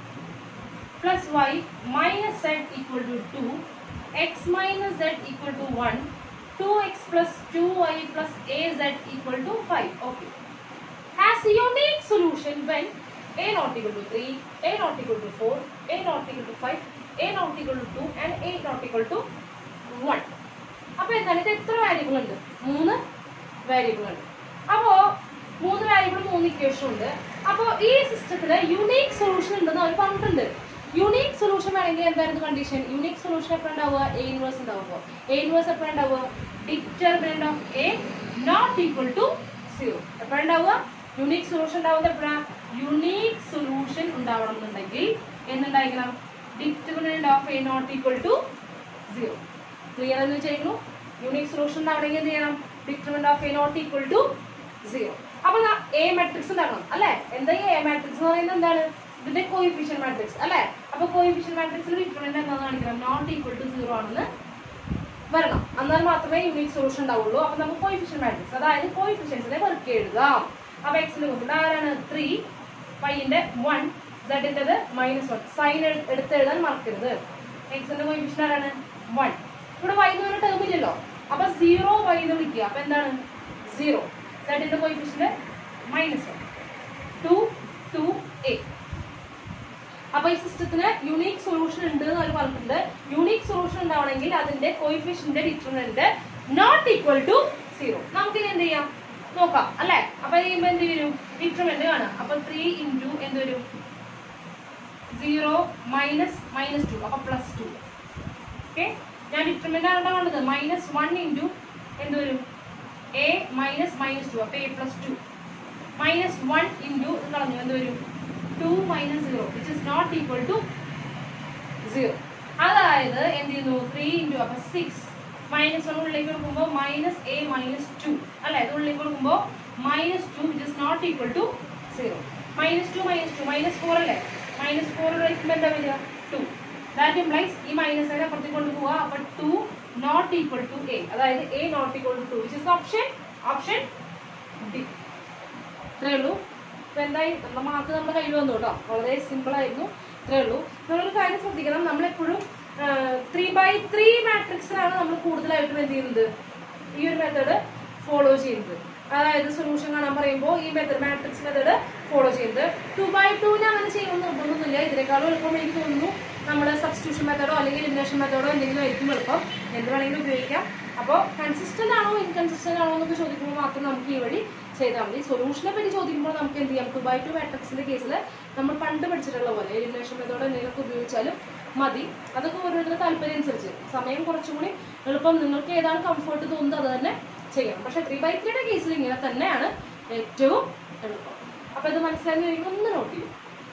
Speaker 2: plus y minus z equal to 2, x minus z equal to 1, 2x plus 2y plus az equal to 5. Okay. Has a unique solution when a not equal to 3, a not equal to 4, a not equal to 5, a not equal to 2 and a not equal to 1. അപ്പോൾ എന്താണ് ഇത് എത്ര variable ഉണ്ട് മൂന്ന് variable ഉണ്ട് അപ്പോൾ മൂന്ന് variable മൂന്ന് ഇക്വേഷൻ ഉണ്ട് അപ്പോൾ ഈ സിസ്റ്റത്തിൽ യുണീക് സൊല്യൂഷൻ ഉണ്ടെന്ന് അവർ പറഞ്ഞിട്ടുണ്ട് യുണീക് സൊല്യൂഷൻ വേണമെങ്കിൽ എന്തായിരുന്നു കണ്ടീഷൻ യുണീക് സൊല്യൂഷൻ എപ്പോഴും ഉണ്ടാവുക എ ഇൻവേഴ്സ് ഉണ്ടാവുക എ ഇൻവേഴ്സ് എപ്പോഴും ഉണ്ടാവുക determinant of A not equal to zero എപ്പോഴും ഉണ്ടാവുക യുണീക് സൊല്യൂഷൻ ഉണ്ടാവുന്നത് എപ്പോഴാണ് യുണീക് സൊല്യൂഷൻ ഉണ്ടാവണം എന്നുണ്ടെങ്കിൽ എന്തുണ്ടായിരിക്കണം determinant of A not equal to zero clear എന്ന് വിചാരിക്കുന്നു യൂണിക് സൊല്യൂഷൻ ഉണ്ടാവണമെങ്കിൽ എന്ത് ചെയ്യണം determinant of A not equal to zero അപ്പൊ എ മാട്രിക്സ് ഉണ്ടാക്കണം അല്ലെ എന്താ ഈ എ മാട്രിക്സ് എന്ന് പറയുന്നത് എന്താണ് ഇതിന്റെ കോയിഫിഷ്യൻ മാട്രിക്സ് അല്ലെ അപ്പൊ കോയിഫിഷ്യൻ മാട്രിക്സിൽ ഡിറ്റർമിനന്റ് എന്താണെന്ന് കാണിക്കണം നോട്ട് ഈക്വൽ ടു സീറോ ആണെന്ന് വരണം എന്നാൽ മാത്രമേ യൂണിക് സൊല്യൂഷൻ ഉണ്ടാവുള്ളൂ അപ്പൊ നമുക്ക് കോയിഫിഷ്യൻ മാട്രിക്സ് അതായത് കോയിഫിഷ്യൻസിനെ വർക്ക് എഴുതാം അപ്പൊ എക്സിന് കൊടുത്തിട്ട് ആരാണ് ത്രീ വൈന്റെ വൺ സെഡിൻ്റെത് മൈനസ് വൺ സൈൻ എടുത്ത് എഴുതാൻ മറക്കരുത് എക്സിന്റെ കോയിഫിഷ്യൻ ആരാണ് വൺ ഇവിടെ വൈ എന്ന് പറഞ്ഞ ടേം ഇല്ലല്ലോ അപ്പൊ സീറോ വൈ എന്ന് വിളിക്കുക അപ്പൊ എന്താണ് സീറോ സെഡിന്റെ coefficient minus one two two A അപ്പൊ ഈ സിസ്റ്റത്തിന് യുണീക് സൊല്യൂഷൻ ഉണ്ട് എന്ന് അവർ പറഞ്ഞിട്ടുണ്ട് യുണീക് സൊല്യൂഷൻ ഉണ്ടാവണമെങ്കിൽ അതിന്റെ കോയിഫിഷ്യന്റെ determinant not equal to zero നമുക്ക് ഇനി എന്ത് ചെയ്യാം നോക്കാം അല്ലെ അപ്പൊ ചെയ്യുമ്പോ എന്ത് വരും ഡിറ്റർമിനന്റ് കാണാം അപ്പൊ ത്രീ ഇൻറ്റു എന്ത് വരും സീറോ മൈനസ് മൈനസ് ടു അപ്പൊ പ്ലസ് ടു ഓക്കെ ഞാൻ ഡിറ്റർമിനന്റ് ആണ് കണ്ടത് മൈനസ് വൺ ഇൻറ്റു എന്ത് വരും എ മൈനസ് മൈനസ് ടു അപ്പൊ A plus two minus one into കളഞ്ഞു എന്ത് വരും two minus zero which is not equal to zero അതായത് എന്ത് ചെയ്യുന്നു ത്രീ ഇൻറ്റു അപ്പൊ സിക്സ് മൈനസ് വൺ ഉള്ളിലേക്ക് കൊടുക്കുമ്പോൾ മൈനസ് എ മൈനസ് ടു അല്ലെ ഇത് ഉള്ളിലേക്ക് കൊടുക്കുമ്പോൾ minus two which is not equal to zero minus two minus two minus four അല്ലേ മൈനസ് ഫോർ വയ്ക്കുമ്പോൾ എന്താ വരിക ടു ദാറ്റ് ഇംപ്ലൈസ് ഈ മൈനസ് അതിനെ അപ്പുറത്തേക്ക് കൊണ്ട് പോവുക അപ്പൊ two not equal to A അതായത് A not equal to two which is option option D ഇത്രയേ ഉള്ളൂ ഇപ്പൊ എന്തായി നമ്മുടെ മാർക്ക് നമ്മുടെ കയ്യിൽ വന്നു കേട്ടോ വളരെ സിമ്പിൾ ആയിരുന്നു ഇത്രയേ ഉള്ളൂ നമ്മളൊരു കാര്യം ശ്രദ്ധിക്കണം നമ്മളെപ്പോഴും ത്രീ ബൈ ത്രീ മാട്രിക്സിലാണ് നമ്മൾ കൂടുതലായിട്ടും എന്ത് ചെയ്യുന്നത് ഈ ഒരു മെത്തേഡ് ഫോളോ ചെയ്യുന്നത് അതായത് സൊല്യൂഷൻ കാണാൻ പറയുമ്പോൾ ഈ മെത്തേഡ് മാട്രിക്സ് മെത്തേഡ് ഫോളോ ചെയ്യുന്നത് ടു ബൈ ടൂന് അങ്ങനെ ചെയ്യുമെന്ന് നിർബന്ധമൊന്നുമില്ല ഇതിനേക്കാളും എളുപ്പം എനിക്ക് തോന്നുന്നു നമ്മുടെ സബ്സ്റ്റിറ്റ്യൂഷൻ മെത്തേഡോ അല്ലെങ്കിൽ ഇലിമിനേഷൻ മെത്തേഡോ എന്തെങ്കിലും ആയിരിക്കും എളുപ്പം എന്ത് വേണമെങ്കിലും ഉപയോഗിക്കാം അപ്പോൾ കൺസിസ്റ്റന്റ് ആണോ ഇൻകൺസിസ്റ്റന്റ് ആണോ എന്നൊക്കെ ചോദിക്കുമ്പോൾ മാത്രം നമുക്ക് ഈ വഴി ചെയ്താൽ മതി സൊല്യൂഷനെ പറ്റി ചോദിക്കുമ്പോൾ നമുക്ക് എന്ത് ചെയ്യാം ടു ബൈ ടു മാട്രിക്സിന്റെ കേസിൽ നമ്മൾ പണ്ട് പഠിച്ചിട്ടുള്ള പോലെ എലിമിനേഷൻ മെത്തേഡ് എന്തെങ്കിലുമൊക്കെ ഉപയോഗിച്ചാലും മതി അതൊക്കെ ഓരോരുത്തരുടെ താല്പര്യം അനുസരിച്ച് സമയം കുറച്ചും കൂടി എളുപ്പം നിങ്ങൾക്ക് ഏതാണ് കംഫർട്ട് തോന്നുന്നത് അത് തന്നെ ചെയ്യാം പക്ഷെ ത്രീ ബൈ ത്രീയുടെ കേസിൽ ഇങ്ങനെ തന്നെയാണ് ഏറ്റവും എളുപ്പം അപ്പൊ ഇത് മനസ്സിലാക്കി കഴിയുമ്പോൾ ഒന്ന് നോട്ട് ചെയ്യും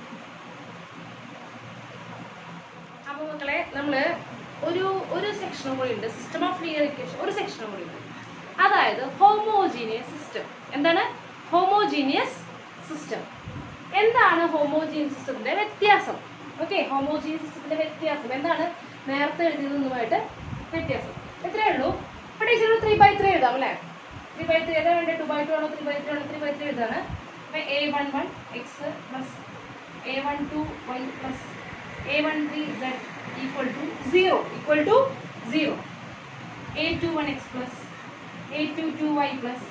Speaker 2: അപ്പൊ മക്കളെ നമ്മള് ഒരു ഒരു സെക്ഷനും കൂടി ഉണ്ട് സിസ്റ്റം ഓഫ് ലീനിയർ ഇക്വേഷൻ ഒരു സെക്ഷനും കൂടി ഉണ്ട് അതായത് ഹോമോജീനിയസ് സിസ്റ്റം എന്താണ് ഹോമോജീനിയസ് സിസ്റ്റം എന്താണ് ഹോമോജീനിയസ് സിസ്റ്റത്തിന്റെ വ്യത്യാസം ഓക്കെ ഹോമോജീനിയസ് സിസ്റ്റത്തിന്റെ വ്യത്യാസം എന്താണ് നേരത്തെ എഴുതിയതൊന്നുമായിട്ട് വ്യത്യാസം എത്രയേ ഉള്ളൂ ഇപ്പൊ ടീച്ചർ ത്രീ ബൈ ത്രീ എഴുതാം അല്ലേ ത്രീ ബൈ ത്രീ ഏതാ വേണ്ടത് ടു ബൈ ടു ആണോ ത്രീ ബൈ ത്രീ ആണോ ത്രീ ബൈ ത്രീ എഴുതാണ് അപ്പൊ A one one X plus A one two Y plus A one three Z equal to zero equal to zero A two one X plus A two two Y plus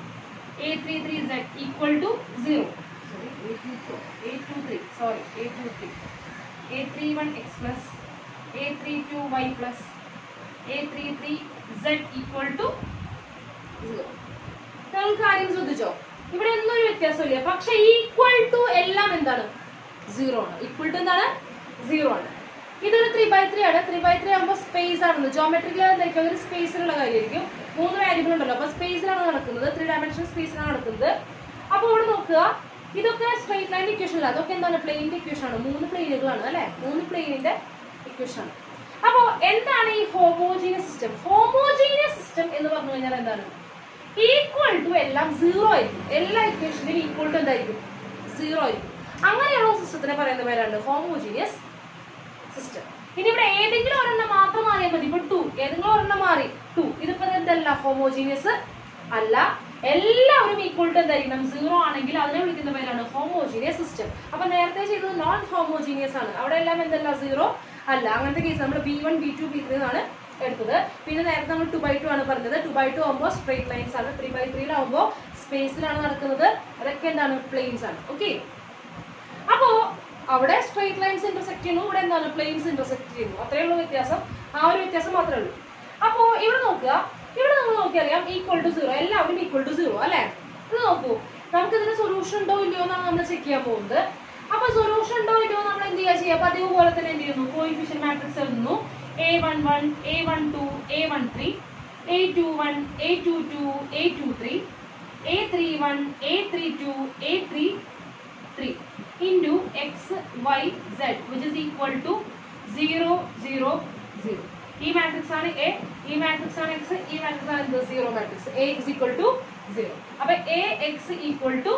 Speaker 2: A three three Z equal to zero sorry A two A two three sorry A two three A three one X plus A three two Y plus A three three Z equal to zero നിങ്ങൾ കാര്യം ശ്രദ്ധിച്ചോ ഇവിടെ ഒന്നും ഒരു വ്യത്യാസമില്ല പക്ഷെ equal to എല്ലാം എന്താണ് സീറോ ആണ് ഈക്വൽ ടു എന്താണ് സീറോ ആണ് ഇതൊരു ത്രീ ബൈ ത്രീ ആണ് ത്രീ ബൈ ത്രീ ആകുമ്പോൾ സ്പേസ് ആണ് ജോമെട്രിക്കൽ എന്തായിരിക്കും ഒരു സ്പേസിലുള്ള കാര്യമായിരിക്കും മൂന്ന് വാല്യൂബിൾ ഉണ്ടല്ലോ അപ്പൊ സ്പേസിലാണ് നടക്കുന്നത് ത്രീ ഡയമെൻഷൻ സ്പേസിലാണ് നടക്കുന്നത് അപ്പൊ ഇവിടെ നോക്കുക ഇതൊക്കെ സ്ട്രൈറ്റ് ലൈൻ ഇക്വേഷൻ അല്ല അതൊക്കെ എന്താണ് പ്ലെയിനിന്റെ ഇക്വേഷൻ ആണ് മൂന്ന് പ്ലെയിനുകളാണ് അല്ലെ മൂന്ന് പ്ലെയിനിന്റെ ഇക്വേഷൻ ആണ് അപ്പോ എന്താണ് ഈ ഹോമോജീനിയസ് സിസ്റ്റം ഹോമോജീനിയസ് സിസ്റ്റം എന്ന് പറഞ്ഞു കഴിഞ്ഞാൽ എന്താണ് ഈക്വൽ ടു എല്ലാം സീറോ ആയിരിക്കും എല്ലാ ഇക്വേഷനും ഈക്വൽ ടു എന്തായിരിക്കും സീറോ ആയിരിക്കും അങ്ങനെയുള്ള സിസ്റ്റത്തിനെ പറയുന്ന പേരാണ് ഹോമോജീനിയസ് സിസ്റ്റം ഇനി ഇവിടെ ഏതെങ്കിലും ഒരെണ്ണം മാത്രം മാറിയാൽ മതി ഇപ്പൊ ടു ഏതെങ്കിലും ഒരെണ്ണം മാറി ടു ഇതിപ്പോ എന്തല്ല ഹോമോജീനിയസ് അല്ല എല്ലാവരും ഈക്വൽ ടു എന്തായിരിക്കണം സീറോ ആണെങ്കിൽ അതിനെ വിളിക്കുന്ന പേരാണ് ഹോമോജീനിയസ് സിസ്റ്റം അപ്പൊ നേരത്തെ ചെയ്തത് നോൺ ഹോമോജീനിയസ് ആണ് അവിടെ എല്ലാം എന്തല്ല സീറോ അല്ല അങ്ങനത്തെ കേസ് നമ്മൾ B one B two B three എന്നാണ് എടുത്തത് പിന്നെ നേരത്തെ നമ്മൾ ടു ബൈ ടു ആണ് പറഞ്ഞത് ടു ബൈ ടു ആകുമ്പോൾ സ്ട്രേറ്റ് ലൈൻസ് ആണ് ത്രീ ബൈ ത്രീയിലാവുമ്പോൾ സ്പേസിലാണ് നടക്കുന്നത് അതൊക്കെ എന്താണ് പ്ലെയിൻസ് ആണ് ഓക്കെ അപ്പോ അവിടെ സ്ട്രേറ്റ് ലൈൻസ് ഇന്റർസെക്ട് ചെയ്യുന്നു ഇവിടെ എന്താണ് പ്ലെയിൻസ് ഇന്റർസെക്ട് ചെയ്യുന്നു അത്രേ ഉള്ളൂ വ്യത്യാസം ആ ഒരു വ്യത്യാസം മാത്രമേ ഉള്ളൂ അപ്പോ ഇവിടെ നോക്കുക ഇവിടെ നമ്മൾ നോക്കിയറിയാം ഈക്വൽ ടു സീറോ എല്ലാവരും ഈക്വൽ ടു സീറോ അല്ലെ ഇത് നോക്കൂ നമുക്ക് ഇതിന് സൊല്യൂഷൻ ഉണ്ടോ ഇല്ലയോ എന്നാണ് നമ്മൾ ചെക്ക് ചെയ്യാൻ പോകുന്നത് അപ്പൊ സൊല്യൂഷൻ ഉണ്ടോ ഇല്ലയോ നമ്മൾ എന്ത് ചെയ്യുക ചെയ്യുക പതിവ് പോലെ തന്നെ എന്ത് ചെയ്യുന്നു കോയിഫിഷ്യൻ മാട്രിക്സ് എഴുതുന്നു A one one A one two A one three A two one A two two A two three A three one A three two A three three into x, y, z which is equal to 0, 0, 0. ഈ matrix ആണ് A ഈ matrix ആണ് X ഈ matrix ആണ് എന്ത് zero matrix A is equal to zero അപ്പൊ A X equal to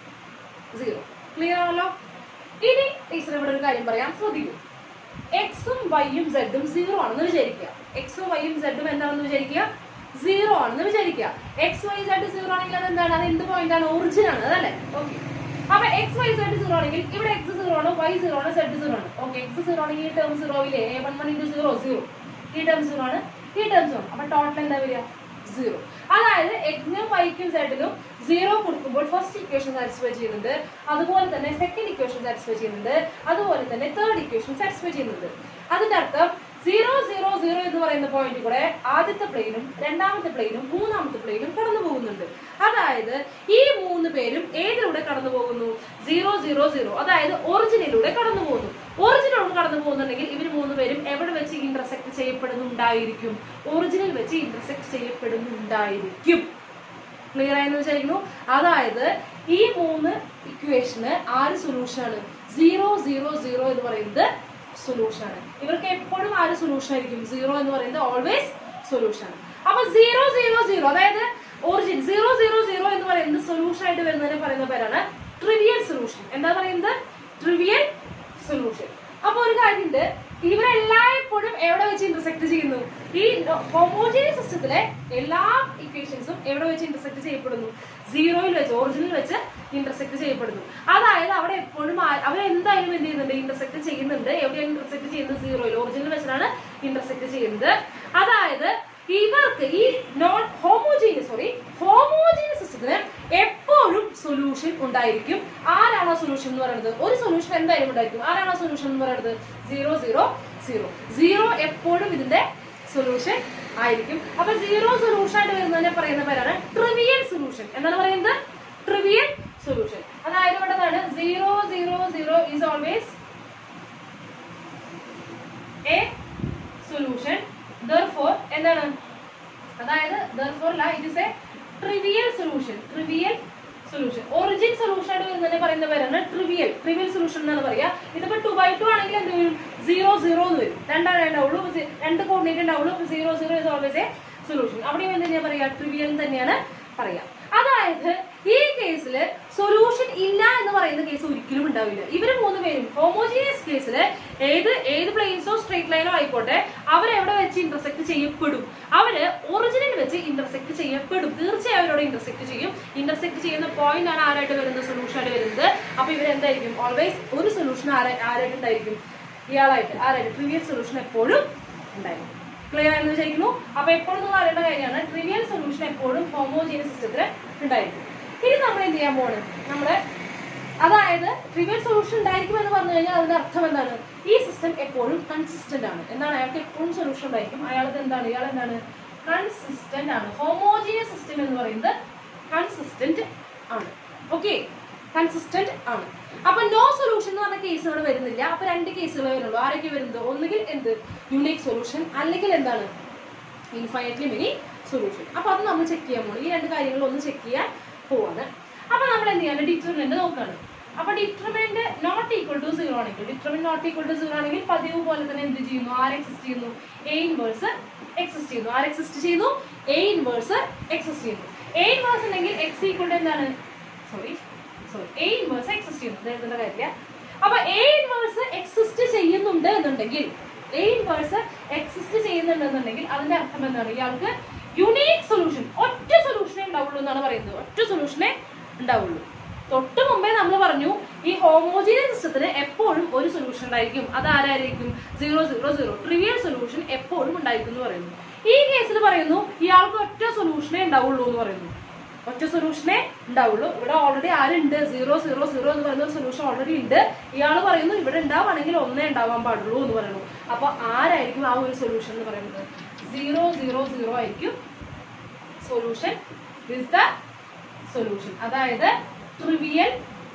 Speaker 2: zero clear ആണല്ലോ ഇനി ടീച്ചർ ഇവിടെ ഒരു കാര്യം പറയാം ശ്രദ്ധിക്കൂ എക്സും വൈയും സെഡും സീറോ ആണെന്ന് വിചാരിക്കുക എക്സും വൈയും സെഡും എന്താണെന്ന് വിചാരിക്കുക സീറോ ആണെന്ന് വിചാരിക്കുക എക്സ് വൈ സെഡ് സീറോ ആണെങ്കിൽ അത് എന്താണ് അത് എന്ത് പോയിന്റ് ആണ് ഒറിജിൻ ആണ് അതല്ലേ ഓക്കെ അപ്പൊ എക്സ് വൈ സെഡ് സീറോ ആണെങ്കിൽ ഇവിടെ എക്സ് സീറോ ആണ് വൈ സീറോ ആണ് സെഡ് സീറോ ആണ് ഓക്കെ എക്സ് സീറോ ആണെങ്കിൽ ഈ ടേം സീറോ ഇല്ലേ A one one into zero zero ഈ ടേം സീറോ ആണ് ഈ ടേം സീറോ അപ്പൊ ടോട്ടൽ എന്താ വരിക സീറോ അതായത് എക്സിനും വൈക്കും സെഡിനും സീറോ കൊടുക്കുമ്പോൾ ഫസ്റ്റ് ഇക്വേഷൻ സാറ്റിസ്ഫൈ ചെയ്യുന്നുണ്ട് അതുപോലെ തന്നെ സെക്കൻഡ് ഇക്വേഷൻ സാറ്റിസ്ഫൈ ചെയ്യുന്നുണ്ട് അതുപോലെ തന്നെ തേർഡ് ഇക്വേഷൻ സാറ്റിസ്ഫൈ ചെയ്യുന്നുണ്ട് അതിന്റെ അർത്ഥം സീറോ സീറോ സീറോ എന്ന് പറയുന്ന പോയിന്റ് കൂടെ ആദ്യത്തെ പ്ലെയിനും രണ്ടാമത്തെ പ്ലെയിനും മൂന്നാമത്തെ പ്ലെയിനും കടന്നു പോകുന്നുണ്ട് അതായത് ഈ മൂന്ന് പേരും ഏതിലൂടെ കടന്നു പോകുന്നു സീറോ സീറോ സീറോ അതായത് ഒറിജിനിലൂടെ കടന്നു പോകുന്നു ഒറിജിനിലൂടെ കടന്നു പോകുന്നുണ്ടെങ്കിൽ ഇവർ മൂന്ന് പേരും എവിടെ വെച്ച് ഇന്റർസെക്ട് ചെയ്യപ്പെടുന്നുണ്ടായിരിക്കും ഒറിജിനിൽ വെച്ച് ഇന്റർസെക്ട് ചെയ്യപ്പെടുന്നുണ്ടായിരിക്കും ക്ലിയർ ആയെന്ന് വിചാരിക്കുന്നു അതായത് ഈ മൂന്ന് ഇക്വേഷന് ആര് സൊല്യൂഷൻ ആണ് സീറോ സീറോ സീറോ എന്ന് പറയുന്നത് സൊല്യൂഷൻ ആണ് ഇവർക്ക് എപ്പോഴും ആര് സൊല്യൂഷൻ ആയിരിക്കും സീറോ എന്ന് പറയുന്നത് ഓൾവേസ് സൊല്യൂഷൻ ആണ് അപ്പൊ സീറോ സീറോ സീറോ അതായത് ഒറിജിൻ സീറോ സീറോ സീറോ എന്ന് പറയുന്നത് സൊല്യൂഷൻ ആയിട്ട് വരുന്നതിനെ പറയുന്ന പേരാണ് ട്രിവിയൽ സൊല്യൂഷൻ എന്താ പറയുന്നത് ട്രിവിയൽ സൊല്യൂഷൻ അപ്പൊ ഒരു കാര്യമുണ്ട് ഇവരെല്ലായ്പ്പോഴും എവിടെ വെച്ച് ഇന്റർസെക്ട് ചെയ്യുന്നു ഈ ഹോമോജീനിയസ് സിസ്റ്റത്തിലെ എല്ലാ ഇക്വേഷൻസും എവിടെ വെച്ച് ഇന്റർസെക്ട് ചെയ്യപ്പെടുന്നു സീറോയിൽ വെച്ച് ഒറിജിനിൽ വെച്ച് ഇന്റർസെക്ട് ചെയ്യപ്പെടുന്നു അതായത് അവിടെ എപ്പോഴും ആ- അവരെന്തായാലും എന്ത് ചെയ്യുന്നുണ്ട് ഇന്റർസെക്ട് ചെയ്യുന്നുണ്ട് എവിടെയാണ് ഇന്റർസെക്ട് ചെയ്യുന്നത് സീറോയിൽ ഒറിജിനിൽ വെച്ചിട്ടാണ് ഇന്റർസെക്ട് ചെയ്യുന്നത് അതായത് ഇവർക്ക് ഈ നോൺ ഹോമോജീനിയസ് സോറി ഹോമോജീനിയസ് സിസ്റ്റത്തിന് എപ്പോഴും സൊല്യൂഷൻ ഉണ്ടായിരിക്കും ആരാണോ സൊല്യൂഷൻ എന്ന് പറയുന്നത് ഒരു സൊല്യൂഷൻ എന്തായാലും ഉണ്ടായിരിക്കും ആരാണോ സൊല്യൂഷൻ എന്ന് പറയുന്നത് സീറോ സീറോ സീറോ സീറോ എപ്പോഴും ഇതിന്റെ സൊല്യൂഷൻ ആയിരിക്കും അപ്പൊ സീറോ സൊല്യൂഷൻ ആയിട്ട് വരുന്നതിനെ പറയുന്ന പേരാണ് ട്രിവിയൽ സൊല്യൂഷൻ എന്താണ് പറയുന്നത് ട്രിവിയൽ സൊല്യൂഷൻ അതായത് ഇവിടെ എന്താണ് zero zero zero is always a solution therefore എന്താണ് അതായത് ദർഫോർ അല്ല it is a trivial solution trivial solution origin solution ആയിട്ട് വരുന്നതിനെ പറയുന്ന പേരാണ് ട്രിവിയൽ ട്രിവിയൽ സൊല്യൂഷൻ എന്നാണ് പറയുക ഇതിപ്പോ ടു ബൈ ടു ആണെങ്കിൽ എന്ത് വരും സീറോ സീറോ എന്ന് വരും രണ്ടാണ് ഉണ്ടാവുള്ളൂ അപ്പൊ സി- രണ്ട് കോർഡിനേറ്റ് ഉണ്ടാവുള്ളൂ zero zero is always a solution അവിടെയും എന്ത് തന്നെയാ പറയാ ട്രിവിയൽ തന്നെയാണ് പറയാ അതായത് ഈ കേസിൽ സൊല്യൂഷൻ ഇല്ല എന്ന് പറയുന്ന കേസ് ഒരിക്കലും ഉണ്ടാവില്ല ഇവര് മൂന്ന് പേരും ഹോമോജീനിയസ് കേസിൽ ഏത് ഏത് പ്ലെയിൻസോ സ്ട്രേറ്റ് ലൈനോ ആയിക്കോട്ടെ അവരെവിടെ വെച്ച് ഇന്റർസെക്ട് ചെയ്യപ്പെടും അവര് ഒറിജിനിൽ വെച്ച് ഇന്റർസെക്ട് ചെയ്യപ്പെടും തീർച്ചയായും അവരോട് ഇന്റർസെക്ട് ചെയ്യും ഇന്റർസെക്ട് ചെയ്യുന്ന പോയിന്റ് ആണ് ആരായിട്ട് വരുന്നത് സൊല്യൂഷൻ ആയിട്ട് വരുന്നത് അപ്പൊ ഇവരെന്തായിരിക്കും ഓൾവേസ് ഒരു സൊല്യൂഷൻ ആരായിട്ട് ഉണ്ടായിരിക്കും ഇയാളായിട്ട് ആരായിട്ട് പ്രീവിയസ് സൊല്യൂഷൻ എപ്പോഴും ഉണ്ടായിരിക്കും ക്ലിയർ ആയെന്ന് വിചാരിക്കുന്നു അപ്പൊ എപ്പോഴും നിങ്ങൾ അറിയേണ്ട കാര്യമാണ് ട്രിവിയൽ സൊല്യൂഷൻ എപ്പോഴും ഹോമോജീനിയസ് സിസ്റ്റത്തിൽ ഉണ്ടായിരിക്കും ഇനി നമ്മൾ എന്ത് ചെയ്യാൻ പോണ് നമ്മുടെ അതായത് ട്രിവിയൽ സൊല്യൂഷൻ ഉണ്ടായിരിക്കും എന്ന് പറഞ്ഞു കഴിഞ്ഞാൽ അതിന്റെ അർത്ഥം എന്താണ് ഈ സിസ്റ്റം എപ്പോഴും കൺസിസ്റ്റന്റ് ആണ് എന്താണ് അയാൾക്ക് എപ്പോഴും സൊല്യൂഷൻ ഉണ്ടായിരിക്കും അയാളത് എന്താണ് ഇയാൾ എന്താണ് കൺസിസ്റ്റന്റ് ആണ് ഹോമോജീനിയസ് സിസ്റ്റം എന്ന് പറയുന്നത് കൺസിസ്റ്റന്റ് ആണ് ഓക്കെ കൺസിസ്റ്റന്റ് ആണ് അപ്പൊ നോ സൊല്യൂഷൻ എന്ന് പറഞ്ഞ കേസ് ഇവിടെ വരുന്നില്ല അപ്പൊ രണ്ട് കേസുകളെ വരുള്ളൂ ആരൊക്കെ വരുന്നത് ഒന്നുകിൽ എന്ത് യുണീക് സൊല്യൂഷൻ അല്ലെങ്കിൽ എന്താണ് ഇൻഫൈനറ്റ്ലി മെനി സൊല്യൂഷൻ അപ്പൊ അത് നമ്മൾ ചെക്ക് ചെയ്യാൻ പോകും ഈ രണ്ട് കാര്യങ്ങൾ ഒന്ന് ചെക്ക് ചെയ്യാൻ പോവാണ് അപ്പൊ നമ്മൾ എന്ത് ചെയ്യാണ് ഡിറ്റർമിനന്റ് നോക്കാണ് അപ്പൊ determinant not equal to zero ആണെങ്കിൽ determinant not equal to zero ആണെങ്കിൽ പതിവ് പോലെ തന്നെ എന്ത് ചെയ്യുന്നു ആർ എക്സിസ്റ്റ് ചെയ്യുന്നു എ ഇൻവേഴ്സ് എക്സിസ്റ്റ് ചെയ്യുന്നു ആർ എക്സിസ്റ്റ് ചെയ്യുന്നു എ ഇൻവേഴ്സ് എക്സിസ്റ്റ് ചെയ്യുന്നു എ ഇൻവേഴ്സ് ഉണ്ടെങ്കിൽ എക്സ് ഈക്വൽ ടു എന്താണ് sorry sorry A inverse exist ചെയ്യുന്നു എഴുതേണ്ട കാര്യമില്ല അപ്പൊ എ ഇൻവേഴ്സ് എക്സിസ്റ്റ് ചെയ്യുന്നുണ്ട് എന്നുണ്ടെങ്കിൽ എ ഇൻവേഴ്സ് എക്സിസ്റ്റ് ചെയ്യുന്നുണ്ടെന്നുണ്ടെങ്കിൽ അതിന്റെ അർത്ഥം എന്താണ് ഇയാൾക്ക് യുണീക് സൊല്യൂഷൻ ഒറ്റ സൊല്യൂഷനേ ഉണ്ടാവുള്ളൂ എന്നാണ് പറയുന്നത് ഒറ്റ സൊല്യൂഷനേ ഉണ്ടാവുള്ളൂ തൊട്ട് മുമ്പേ നമ്മൾ പറഞ്ഞു ഈ ഹോമോജീനിയസ് സിസ്റ്റത്തിന് എപ്പോഴും ഒരു സൊല്യൂഷൻ ഉണ്ടായിരിക്കും അത് ആരായിരിക്കും zero zero zero trivial solution എപ്പോഴും ഉണ്ടായിരിക്കും എന്ന് പറയുന്നു ഈ കേസിൽ പറയുന്നു ഇയാൾക്ക് ഒറ്റ സൊല്യൂഷനേ ഉണ്ടാവുള്ളൂ എന്ന് പറയുന്നു ഒറ്റ സൊല്യൂഷനേ ഉണ്ടാവുള്ളൂ ഇവിടെ ഓൾറെഡി ആരുണ്ട് സീറോ സീറോ സീറോ എന്ന് പറയുന്ന ഒരു സൊല്യൂഷൻ ഓൾറെഡി ഉണ്ട് ഇയാൾ പറയുന്നു ഇവിടെ ഉണ്ടാവുകയാണെങ്കിൽ ഒന്നേ ഉണ്ടാവാൻ പാടുള്ളൂ എന്ന് പറയുന്നു അപ്പൊ ആരായിരിക്കും ആ ഒരു സൊല്യൂഷൻ എന്ന് പറയുന്നത് സീറോ സീറോ സീറോ ആയിരിക്കും സൊല്യൂഷൻ ഇസ് ദ സൊല്യൂഷൻ അതായത് ട്രിവിയൽ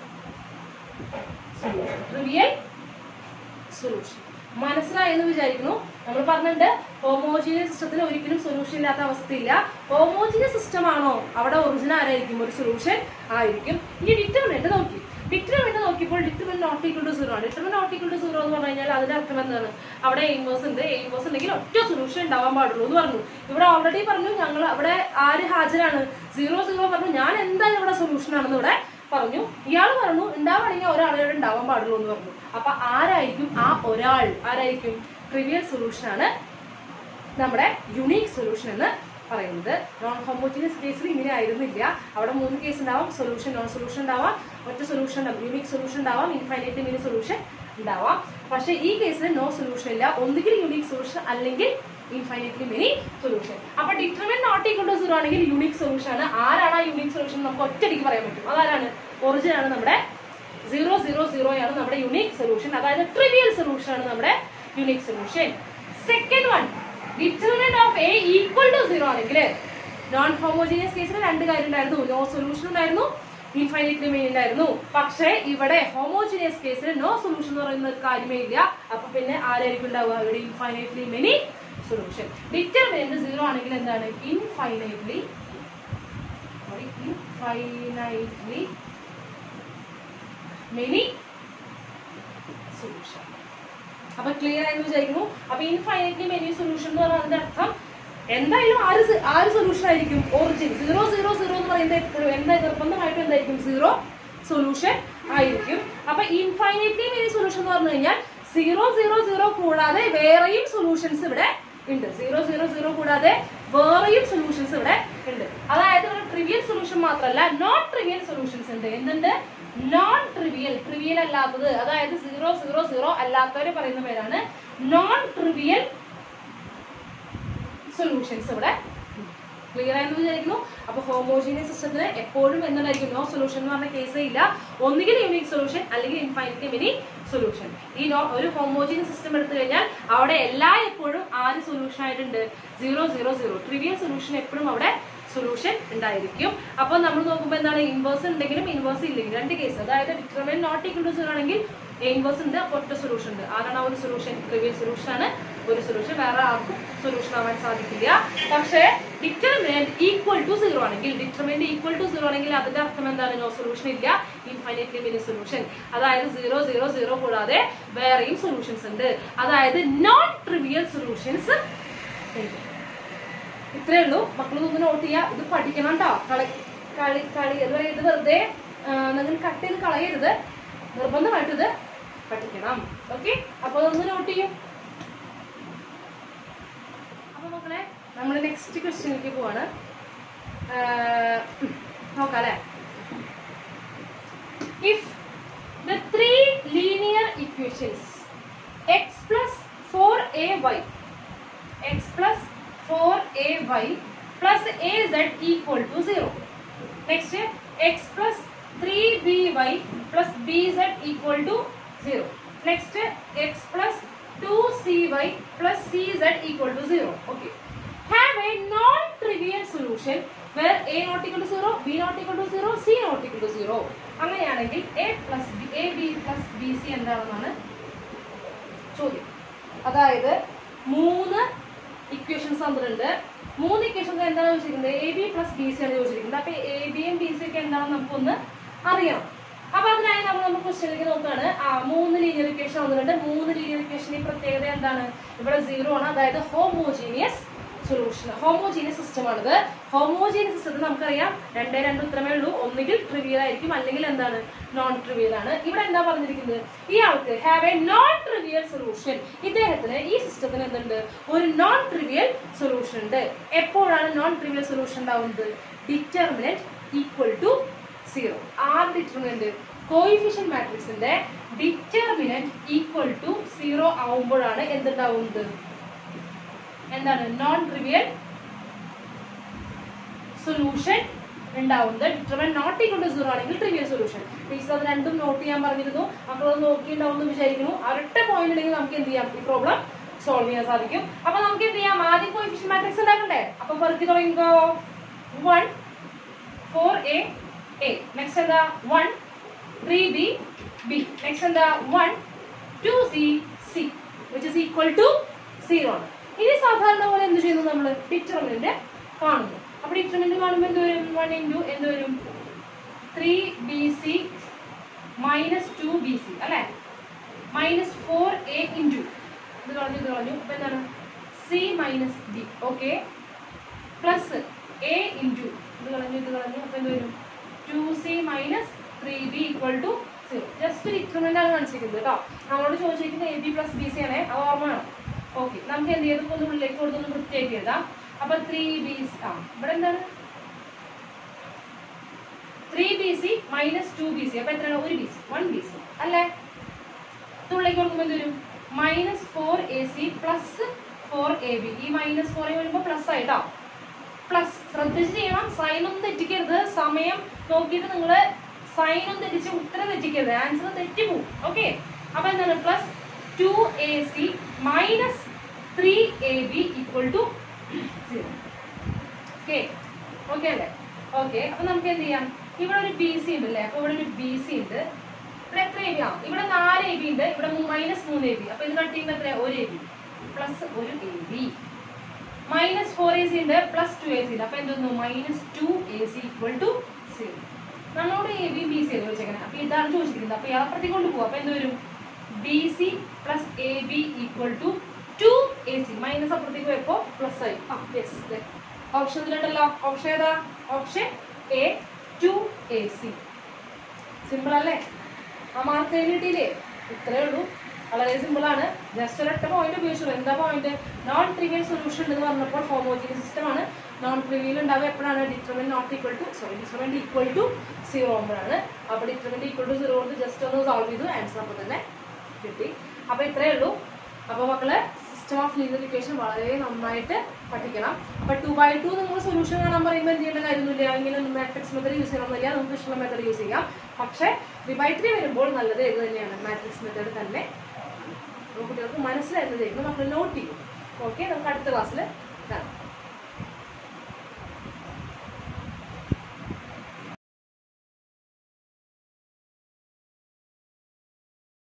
Speaker 2: സൊല്യൂഷൻ ട്രിവിയൽ സൊല്യൂഷൻ മനസ്സിലായെന്ന് വിചാരിക്കുന്നു നമ്മൾ പറഞ്ഞിട്ടുണ്ട് ഹോമോജീനിയസ് സിസ്റ്റത്തിന് ഒരിക്കലും സൊല്യൂഷൻ ഇല്ലാത്ത അവസ്ഥയില്ല ഹോമോജീനിയസ് സിസ്റ്റം ആണോ അവിടെ ഒറിജിനൽ ആരായിരിക്കും ഒരു സൊല്യൂഷൻ ആയിരിക്കും ഇനി ഡിറ്റർമിനന്റ് നോക്കി ഡിറ്റർമിനന്റ് നോക്കിയപ്പോൾ determinant not equal to zero ആണ് determinant not equal to zero എന്ന് പറഞ്ഞു കഴിഞ്ഞാൽ അതിന്റെ അർത്ഥം എന്താണ് അവിടെ ഇൻവേഴ്സ് ഉണ്ട് ഇൻവേഴ്സ് ഉണ്ടെങ്കിൽ ഒറ്റ സൊല്യൂഷൻ ഉണ്ടാവാൻ പാടുള്ളൂ എന്ന് പറഞ്ഞു ഇവിടെ ഓൾറെഡി പറഞ്ഞു ഞങ്ങൾ അവിടെ ആര് ഹാജരാണ് സീറോ സീറോ പറഞ്ഞു ഞാൻ എന്തായാലും ഇവിടെ സൊല്യൂഷൻ ആണെന്ന് ഇവിടെ പറഞ്ഞു ഇയാൾ പറഞ്ഞു ഉണ്ടാവുകയാണെങ്കിൽ ഒരാളോട് ഉണ്ടാവാൻ പാടുള്ളൂ എന്ന് പറഞ്ഞു അപ്പൊ ആരായിരിക്കും ആ ഒരാൾ ആരായിരിക്കും ട്രിവിയൽ സൊല്യൂഷൻ ആണ് നമ്മുടെ യുണീക് സൊല്യൂഷൻ എന്ന് പറയുന്നത് നോൺ ഹോമോജിനിയസ് കേസിൽ ഇങ്ങനെ ആയിരുന്നില്ല അവിടെ മൂന്ന് കേസ് ഉണ്ടാവാം സൊല്യൂഷൻ നോൺ സൊല്യൂഷൻ ഉണ്ടാവാം ഒറ്റ സൊല്യൂഷൻ ഉണ്ടാവും യുണീക് സൊല്യൂഷൻ ഉണ്ടാവാം ഇൻഫൈനൈറ്റ് മിനി സൊല്യൂഷൻ ഉണ്ടാവാം പക്ഷെ ഈ കേസിൽ നോ സൊല്യൂഷൻ ഇല്ല ഒന്നുകിൽ യുണീക് സൊല്യൂഷൻ അല്ലെങ്കിൽ ഇൻഫൈനൈറ്റ്ലി മെനി സൊല്യൂഷൻ അപ്പൊ determinant not equal to zero ആണെങ്കിൽ യുണീക് സൊല്യൂഷൻ ആണ് ആരാണ് ആ യുണീക് സൊല്യൂഷൻ നമുക്ക് ഒറ്റയടിക്ക് പറയാൻ പറ്റും അതാരാണ് ഒറിജിൻ ആണ് നമ്മുടെ സീറോ സീറോ സീറോ ആണ് നമ്മുടെ യുണീക് സൊല്യൂഷൻ അതായത് ട്രിവിയൽ സൊല്യൂഷൻ ആണ് നമ്മുടെ unique solution second one determinant of A equal to zero ആണെങ്കിൽ നോൺ ഹോമോജീനിയസ് കേസിൽ രണ്ട് കാര്യം ഉണ്ടായിരുന്നു നോ സൊല്യൂഷൻ ഉണ്ടായിരുന്നു ഇൻഫൈനൈറ്റ്ലി മെയിൻ ഉണ്ടായിരുന്നു പക്ഷേ ഇവിടെ ഹോമോജീനിയസ് കേസിൽ നോ സൊല്യൂഷൻ എന്ന് പറയുന്ന ഒരു കാര്യമേ ഇല്ല അപ്പൊ പിന്നെ ആരായിരിക്കും ഉണ്ടാവുക ഇവിടെ infinitely many solution determinant zero ആണെങ്കിൽ എന്താണ് ഇൻഫൈനൈറ്റ്ലി ഇൻഫൈനൈറ്റ്ലി മെനി സൊല്യൂഷൻ അപ്പൊ ക്ലിയർ ആയെന്ന് വിചാരിക്കുന്നു അപ്പൊ ഇൻഫൈനൈറ്റ്ലി മെനി സൊല്യൂഷൻ എന്ന് പറഞ്ഞാൽ അതിന്റെ അർത്ഥം എന്തായാലും ആര് സ- ആര് സൊല്യൂഷൻ ആയിരിക്കും ഒറിജിൻ സീറോ സീറോ സീറോ എന്ന് പറയുന്നത് എപ്പോഴും എന്താ നിർബന്ധമായിട്ടും എന്തായിരിക്കും സീറോ സൊല്യൂഷൻ ആയിരിക്കും അപ്പൊ ഇൻഫൈനൈറ്റ്ലി മെനി സൊല്യൂഷൻ എന്ന് പറഞ്ഞു കഴിഞ്ഞാൽ സീറോ സീറോ സീറോ കൂടാതെ വേറെയും സൊല്യൂഷൻസ് ഇവിടെ ഉണ്ട് സീറോ സീറോ സീറോ കൂടാതെ വേറെയും സൊല്യൂഷൻസ് ഇവിടെ ഉണ്ട് അതായത് ഇവിടെ ട്രിവിയൽ സൊല്യൂഷൻ മാത്രമല്ല നോൺ ട്രിവിയൽ സൊല്യൂഷൻസ് ഉണ്ട് എന്തുണ്ട് നോൺ ട്രിവിയൽ ട്രിവിയൽ അല്ലാത്തത് അതായത് സീറോ സീറോ സീറോ അല്ലാത്തവരെ പറയുന്ന പേരാണ് നോൺ ട്രിവിയൽ സൊല്യൂഷൻസ് ഇവിടെ ക്ലിയർ ആയെന്ന് വിചാരിക്കുന്നു അപ്പൊ ഹോമോജീനിയസ് സിസ്റ്റത്തിന് എപ്പോഴും എന്തായിരിക്കും നോ സൊല്യൂഷൻ എന്ന് പറഞ്ഞ കേസേ ഇല്ല ഒന്നുകിൽ യൂണിക് സൊല്യൂഷൻ അല്ലെങ്കിൽ ഇൻഫൈനിറ്റി മിനി സൊല്യൂഷൻ ഈ നോ ഒരു ഹോമോജീനിയസ് സിസ്റ്റം എടുത്തു കഴിഞ്ഞാൽ അവിടെ എല്ലാ എപ്പോഴും ആര് സൊല്യൂഷൻ ആയിട്ടുണ്ട് zero zero zero trivial solution എപ്പോഴും അവിടെ സൊല്യൂഷൻ ഉണ്ടായിരിക്കും അപ്പോൾ നമ്മൾ നോക്കുമ്പോൾ എന്താണ് ഇൻവേഴ്സ് ഉണ്ടെങ്കിലും ഇൻവേഴ്സ് ഇല്ലെങ്കിലും രണ്ട് കേസ് അതായത് determinant not equal to zero ആണെങ്കിൽ ഇൻവേഴ്സ് ഉണ്ട് അപ്പോൾ ഒറ്റ സൊല്യൂഷൻ ഉണ്ട് ആരാണ് ആ ഒരു സൊല്യൂഷൻ ട്രിവിയൽ സൊല്യൂഷൻ ആണ് ഒരു സൊല്യൂഷൻ വേറെ ആർക്കും സൊല്യൂഷൻ ആവാൻ സാധിക്കില്ല പക്ഷേ ഡിറ്റർമിനന്റ് ഈക്വൽ ടു സീറോ ആണെങ്കിൽ ഡിറ്റർമിനന്റ് ഈക്വൽ ടു സീറോ ആണെങ്കിൽ അതിന്റെ അർത്ഥം എന്താണ് നോ സൊല്യൂഷൻ ഇല്ല ഇൻഫൈനൈറ്റ്ലി മിനി സൊല്യൂഷൻ അതായത് സീറോ സീറോ സീറോ കൂടാതെ വേറെയും സൊല്യൂഷൻസ് ഉണ്ട് അതായത് നോൺ ട്രിവിയൽ സൊല്യൂഷൻസ് ഉണ്ട് ഇത്രേ ഉള്ളൂ മക്കൾ ഒന്ന് നോട്ട് ചെയ്യുക ഇത് പഠിക്കണം കേട്ടോ കളി കളി കളി എന്ന് പറയുന്നത് വെറുതെ നിങ്ങൾ കട്ട് ചെയ്ത് കളയരുത് നിർബന്ധമായിട്ട് ഇത് പഠിക്കണം ഓക്കെ അപ്പോൾ അതൊന്ന് നോട്ട് ചെയ്യും അപ്പൊ മക്കളെ നമ്മൾ നെക്സ്റ്റ് ക്വസ്റ്റ്യനിലേക്ക് പോവാണ് ആഹ് ഉം, നോക്കാം അല്ലേ if the three linear equations X plus four A Y x plus 4ay plus az equal to 0. Next, x plus 3by plus bz equal to 0. Next, x plus 2cy plus cz equal to 0. Okay. Have a non-trivial solution where a not equal to 0, b not equal to 0, c not equal to 0. അങ്ങനെയാണെങ്കിൽ A plus B A B plus B C എന്താണെന്നാണ് ചോദ്യം അതായത് മൂന്ന് equations തന്നിട്ടുണ്ട് മൂന്ന് equations എന്താണ് ചോദിച്ചിരിക്കുന്നത് A B plus B C ആണ് ചോദിച്ചിരിക്കുന്നത് അപ്പൊ എ ബിയും ബി സി ഒക്കെ എന്താണെന്ന് നമുക്കൊന്ന് അറിയണം അപ്പൊ അതിനായി നമ്മൾ നമ്മൾ ക്വസ്റ്റ്യനിലേക്ക് നോക്കുകയാണ് ആ മൂന്ന് ലീനിയർ ഇക്വേഷൻ വന്നിട്ടുണ്ട് മൂന്ന് ലീനിയർ ഇക്വേഷന്റെ പ്രത്യേകത എന്താണ് ഇവിടെ സീറോ ആണ് അതായത് ഹോമോജീനിയസ് സൊല്യൂഷൻ ഹോമോജീനിയസ് സിസ്റ്റം ആണിത് ഹോമോജീനിയസ് സിസ്റ്റത്തിൽ നമുക്കറിയാം രണ്ടേ രണ്ട് ഉത്തരമേ ഉള്ളൂ ഒന്നുകിൽ ട്രിവിയൽ ആയിരിക്കും അല്ലെങ്കിൽ എന്താണ് നോൺ ട്രിവിയൽ ആണ് ഇവിടെ എന്താ പറഞ്ഞിരിക്കുന്നത് ഇയാൾക്ക് have a non trivial solution ഇദ്ദേഹത്തിന് ഈ സിസ്റ്റത്തിന് എന്തുണ്ട് ഒരു നോൺ ട്രിവിയൽ സൊല്യൂഷൻ ഉണ്ട് എപ്പോഴാണ് നോൺ ട്രിവിയൽ സൊല്യൂഷൻ ഉണ്ടാവുന്നത് determinant equal to zero or determinant coefficient മാട്രിക്സിന്റെ ഡിറ്റർമിനന്റ് ഈക്വൽ ടു സീറോ ആവുമ്പോഴാണ് എന്തുണ്ടാവുന്നത് എന്താണ് നോൺ ട്രിവിയൽ സൊല്യൂഷൻ ഉണ്ടാവുന്നത് determinant not equal to zero ആണെങ്കിൽ ട്രിവിയൽ സൊല്യൂഷൻ ടീച്ചർ അത് രണ്ടും നോട്ട് ചെയ്യാൻ പറഞ്ഞിരുന്നു മക്കളത് നോക്കിയിട്ടുണ്ടാവും എന്ന് വിചാരിക്കുന്നു ഒരൊറ്റ പോയിന്റ് ഉണ്ടെങ്കിൽ നമുക്ക് എന്ത് ചെയ്യാം ഈ പ്രോബ്ലം സോൾവ് ചെയ്യാൻ സാധിക്കും അപ്പൊ നമുക്ക് എന്ത് ചെയ്യാം ആദ്യം കോയിഫിഷ്യൻ മാട്രിക്സ് ഉണ്ടാക്കണ്ടേ അപ്പൊ പെറുക്കി തുടങ്ങിക്കോ one four A A next എന്താ one three B B next എന്താ one two C C which is equal to zero ആണ് ഇനി സാധാരണ പോലെ എന്ത് ചെയ്യുന്നു നമ്മൾ ഡിറ്റർമിനന്റ് കാണുന്നു അപ്പൊ ഡിറ്റർമിനന്റ് കാണുമ്പോൾ എന്ത് വരും വൺ ഇൻറ്റു എന്ത് വരും three B C minus two B C അല്ലെ മൈനസ് ഫോർ എ ഇൻറ്റു ഇത് കളഞ്ഞു ഇത് കളഞ്ഞു അപ്പൊ എന്താണ് C minus B okay plus A into ഇത് കളഞ്ഞു ഇത് കളഞ്ഞു അപ്പൊ എന്ത് വരും two C minus three B equal to zero just ഒരു ഇൻക്രിമെന്റ് ആണ് കാണിച്ചിരിക്കുന്നത് കേട്ടോ നമ്മളോട് ചോദിച്ചിരിക്കുന്നത് A B plus B C ആണ് അത് ഓർമ്മ വേണം ഓക്കെ നമുക്ക് എന്ത് ചെയ്ത് ഒന്ന് ഉള്ളിലേക്ക് കൊടുത്തൊന്ന് വൃത്തിയാക്കി എഴുതാം അപ്പൊ ത്രീ ബി ആ ഇവിടെ എന്താണ് three B C minus two B C അപ്പൊ എത്രയാണ് ഒരു B C one B C അല്ലേ തുള്ളിലേക്ക് കൊടുക്കുമ്പോൾ എന്ത് വരും minus four A C plus four A B ഈ മൈനസ് ഫോർ വരുമ്പോൾ പ്ലസ് ആയിട്ടോ പ്ലസ് ശ്രദ്ധിച്ച് ചെയ്യണം സൈൻ ഒന്നും തെറ്റിക്കരുത് സമയം നോക്കിയിട്ട് നിങ്ങൾ സൈൻ ഒന്നും തെറ്റിച്ച് ഉത്തരം തെറ്റിക്കരുത് ആൻസർ തെറ്റിപ്പോവും ഓക്കെ അപ്പൊ എന്താണ് plus two A C minus three A B equal to zero okay okay അല്ലേ ഓക്കെ അപ്പൊ നമുക്ക് എന്ത് ചെയ്യാം ഇവിടെ ഒരു ബി സി ഉണ്ട് അല്ലേ അപ്പൊ ഇവിടെ ഒരു ബി സി ഉണ്ട് ഇവിടെ എത്ര എ ബി ആ ഇവിടെ നാല് എ ബി ഉണ്ട് ഇവിടെ മൈനസ് മൂന്ന് എ ബി അപ്പൊ ഇത് കട്ട് ചെയ്യുമ്പോൾ എത്ര ഒരു എ ബി പ്ലസ് ഒരു A B minus four A C ഉണ്ട് പ്ലസ് ടു എ സി ഉണ്ട് അപ്പൊ എന്തൊന്നു minus two A C equal to zero നമ്മളോട് എ ബി ബി സി അല്ലേ ചോദിച്ചേക്കണേ അപ്പൊ ഇതാണ് ചോദിച്ചിരിക്കുന്നത് അപ്പൊ യാത്രത്തിൽ കൊണ്ട് പോകും അപ്പൊ എന്ത് വരും B C plus A B equal to two A C minus അപ്പുറത്തേക്ക് പോയപ്പോ പ്ലസ് ആയി ആ യെസ് ഓപ്ഷൻ ഇതിലുണ്ടല്ലോ ഓപ്ഷൻ ഏതാ option A two A C simple അല്ലേ ആ മാർക്ക് കഴിഞ്ഞ് കിട്ടിയില്ലേ ഇത്രയേ ഉള്ളൂ വളരെ സിമ്പിൾ ആണ് ജസ്റ്റ് ഒരൊറ്റ പോയിന്റ് ഉപയോഗിച്ചുള്ളൂ എന്താ പോയിന്റ് നോൺ ട്രിവിയൽ സൊല്യൂഷൻ എന്ന് പറഞ്ഞപ്പോൾ ഹോമോജിനിയസ് സിസ്റ്റം ആണ് നോൺ ട്രിവിയൽ ഉണ്ടാവുക എപ്പോഴാണ് determinant not equal to sorry determinant equal to zero ആകുമ്പോഴാണ് അപ്പോൾ ഡിറ്റർമെന്റ് ഈക്വൽ ടു സീറോ കൊണ്ട് ജസ്റ്റ് ഒന്ന് സോൾവ് ചെയ്തു ആൻസർ അപ്പോൾ തന്നെ കിട്ടി അപ്പോൾ ഇത്രയേ ഉള്ളൂ അപ്പോൾ മക്കള് സിസ്റ്റം ഓഫ് ലീനിയർ ഇക്വേഷൻ വളരെ നന്നായിട്ട് പഠിക്കണം അപ്പോൾ ടു ബൈ ടു നിങ്ങൾ സൊല്യൂഷൻ കാണാൻ പറയുമ്പോൾ എന്ത് ചെയ്യേണ്ട കാര്യമൊന്നുമില്ല ഇങ്ങനെ മാട്രിക്സ് മെത്തേഡ് യൂസ് ചെയ്യണമെന്നില്ല നമുക്ക് ഇഷ്ടമുള്ള മെത്തേഡ് യൂസ് ചെയ്യാം പക്ഷേ ത്രീ വരുമ്പോൾ നല്ലത് ഏത് തന്നെയാണ് മാട്രിക്സ് മെത്തേഡ് തന്നെ അപ്പോൾ കുട്ടികൾക്ക് മനസ്സിലായിരുന്നതായിരുന്നു നമ്മൾ നോട്ട് ചെയ്യും ഓക്കെ നമുക്ക് അടുത്ത ക്ലാസ്സിൽ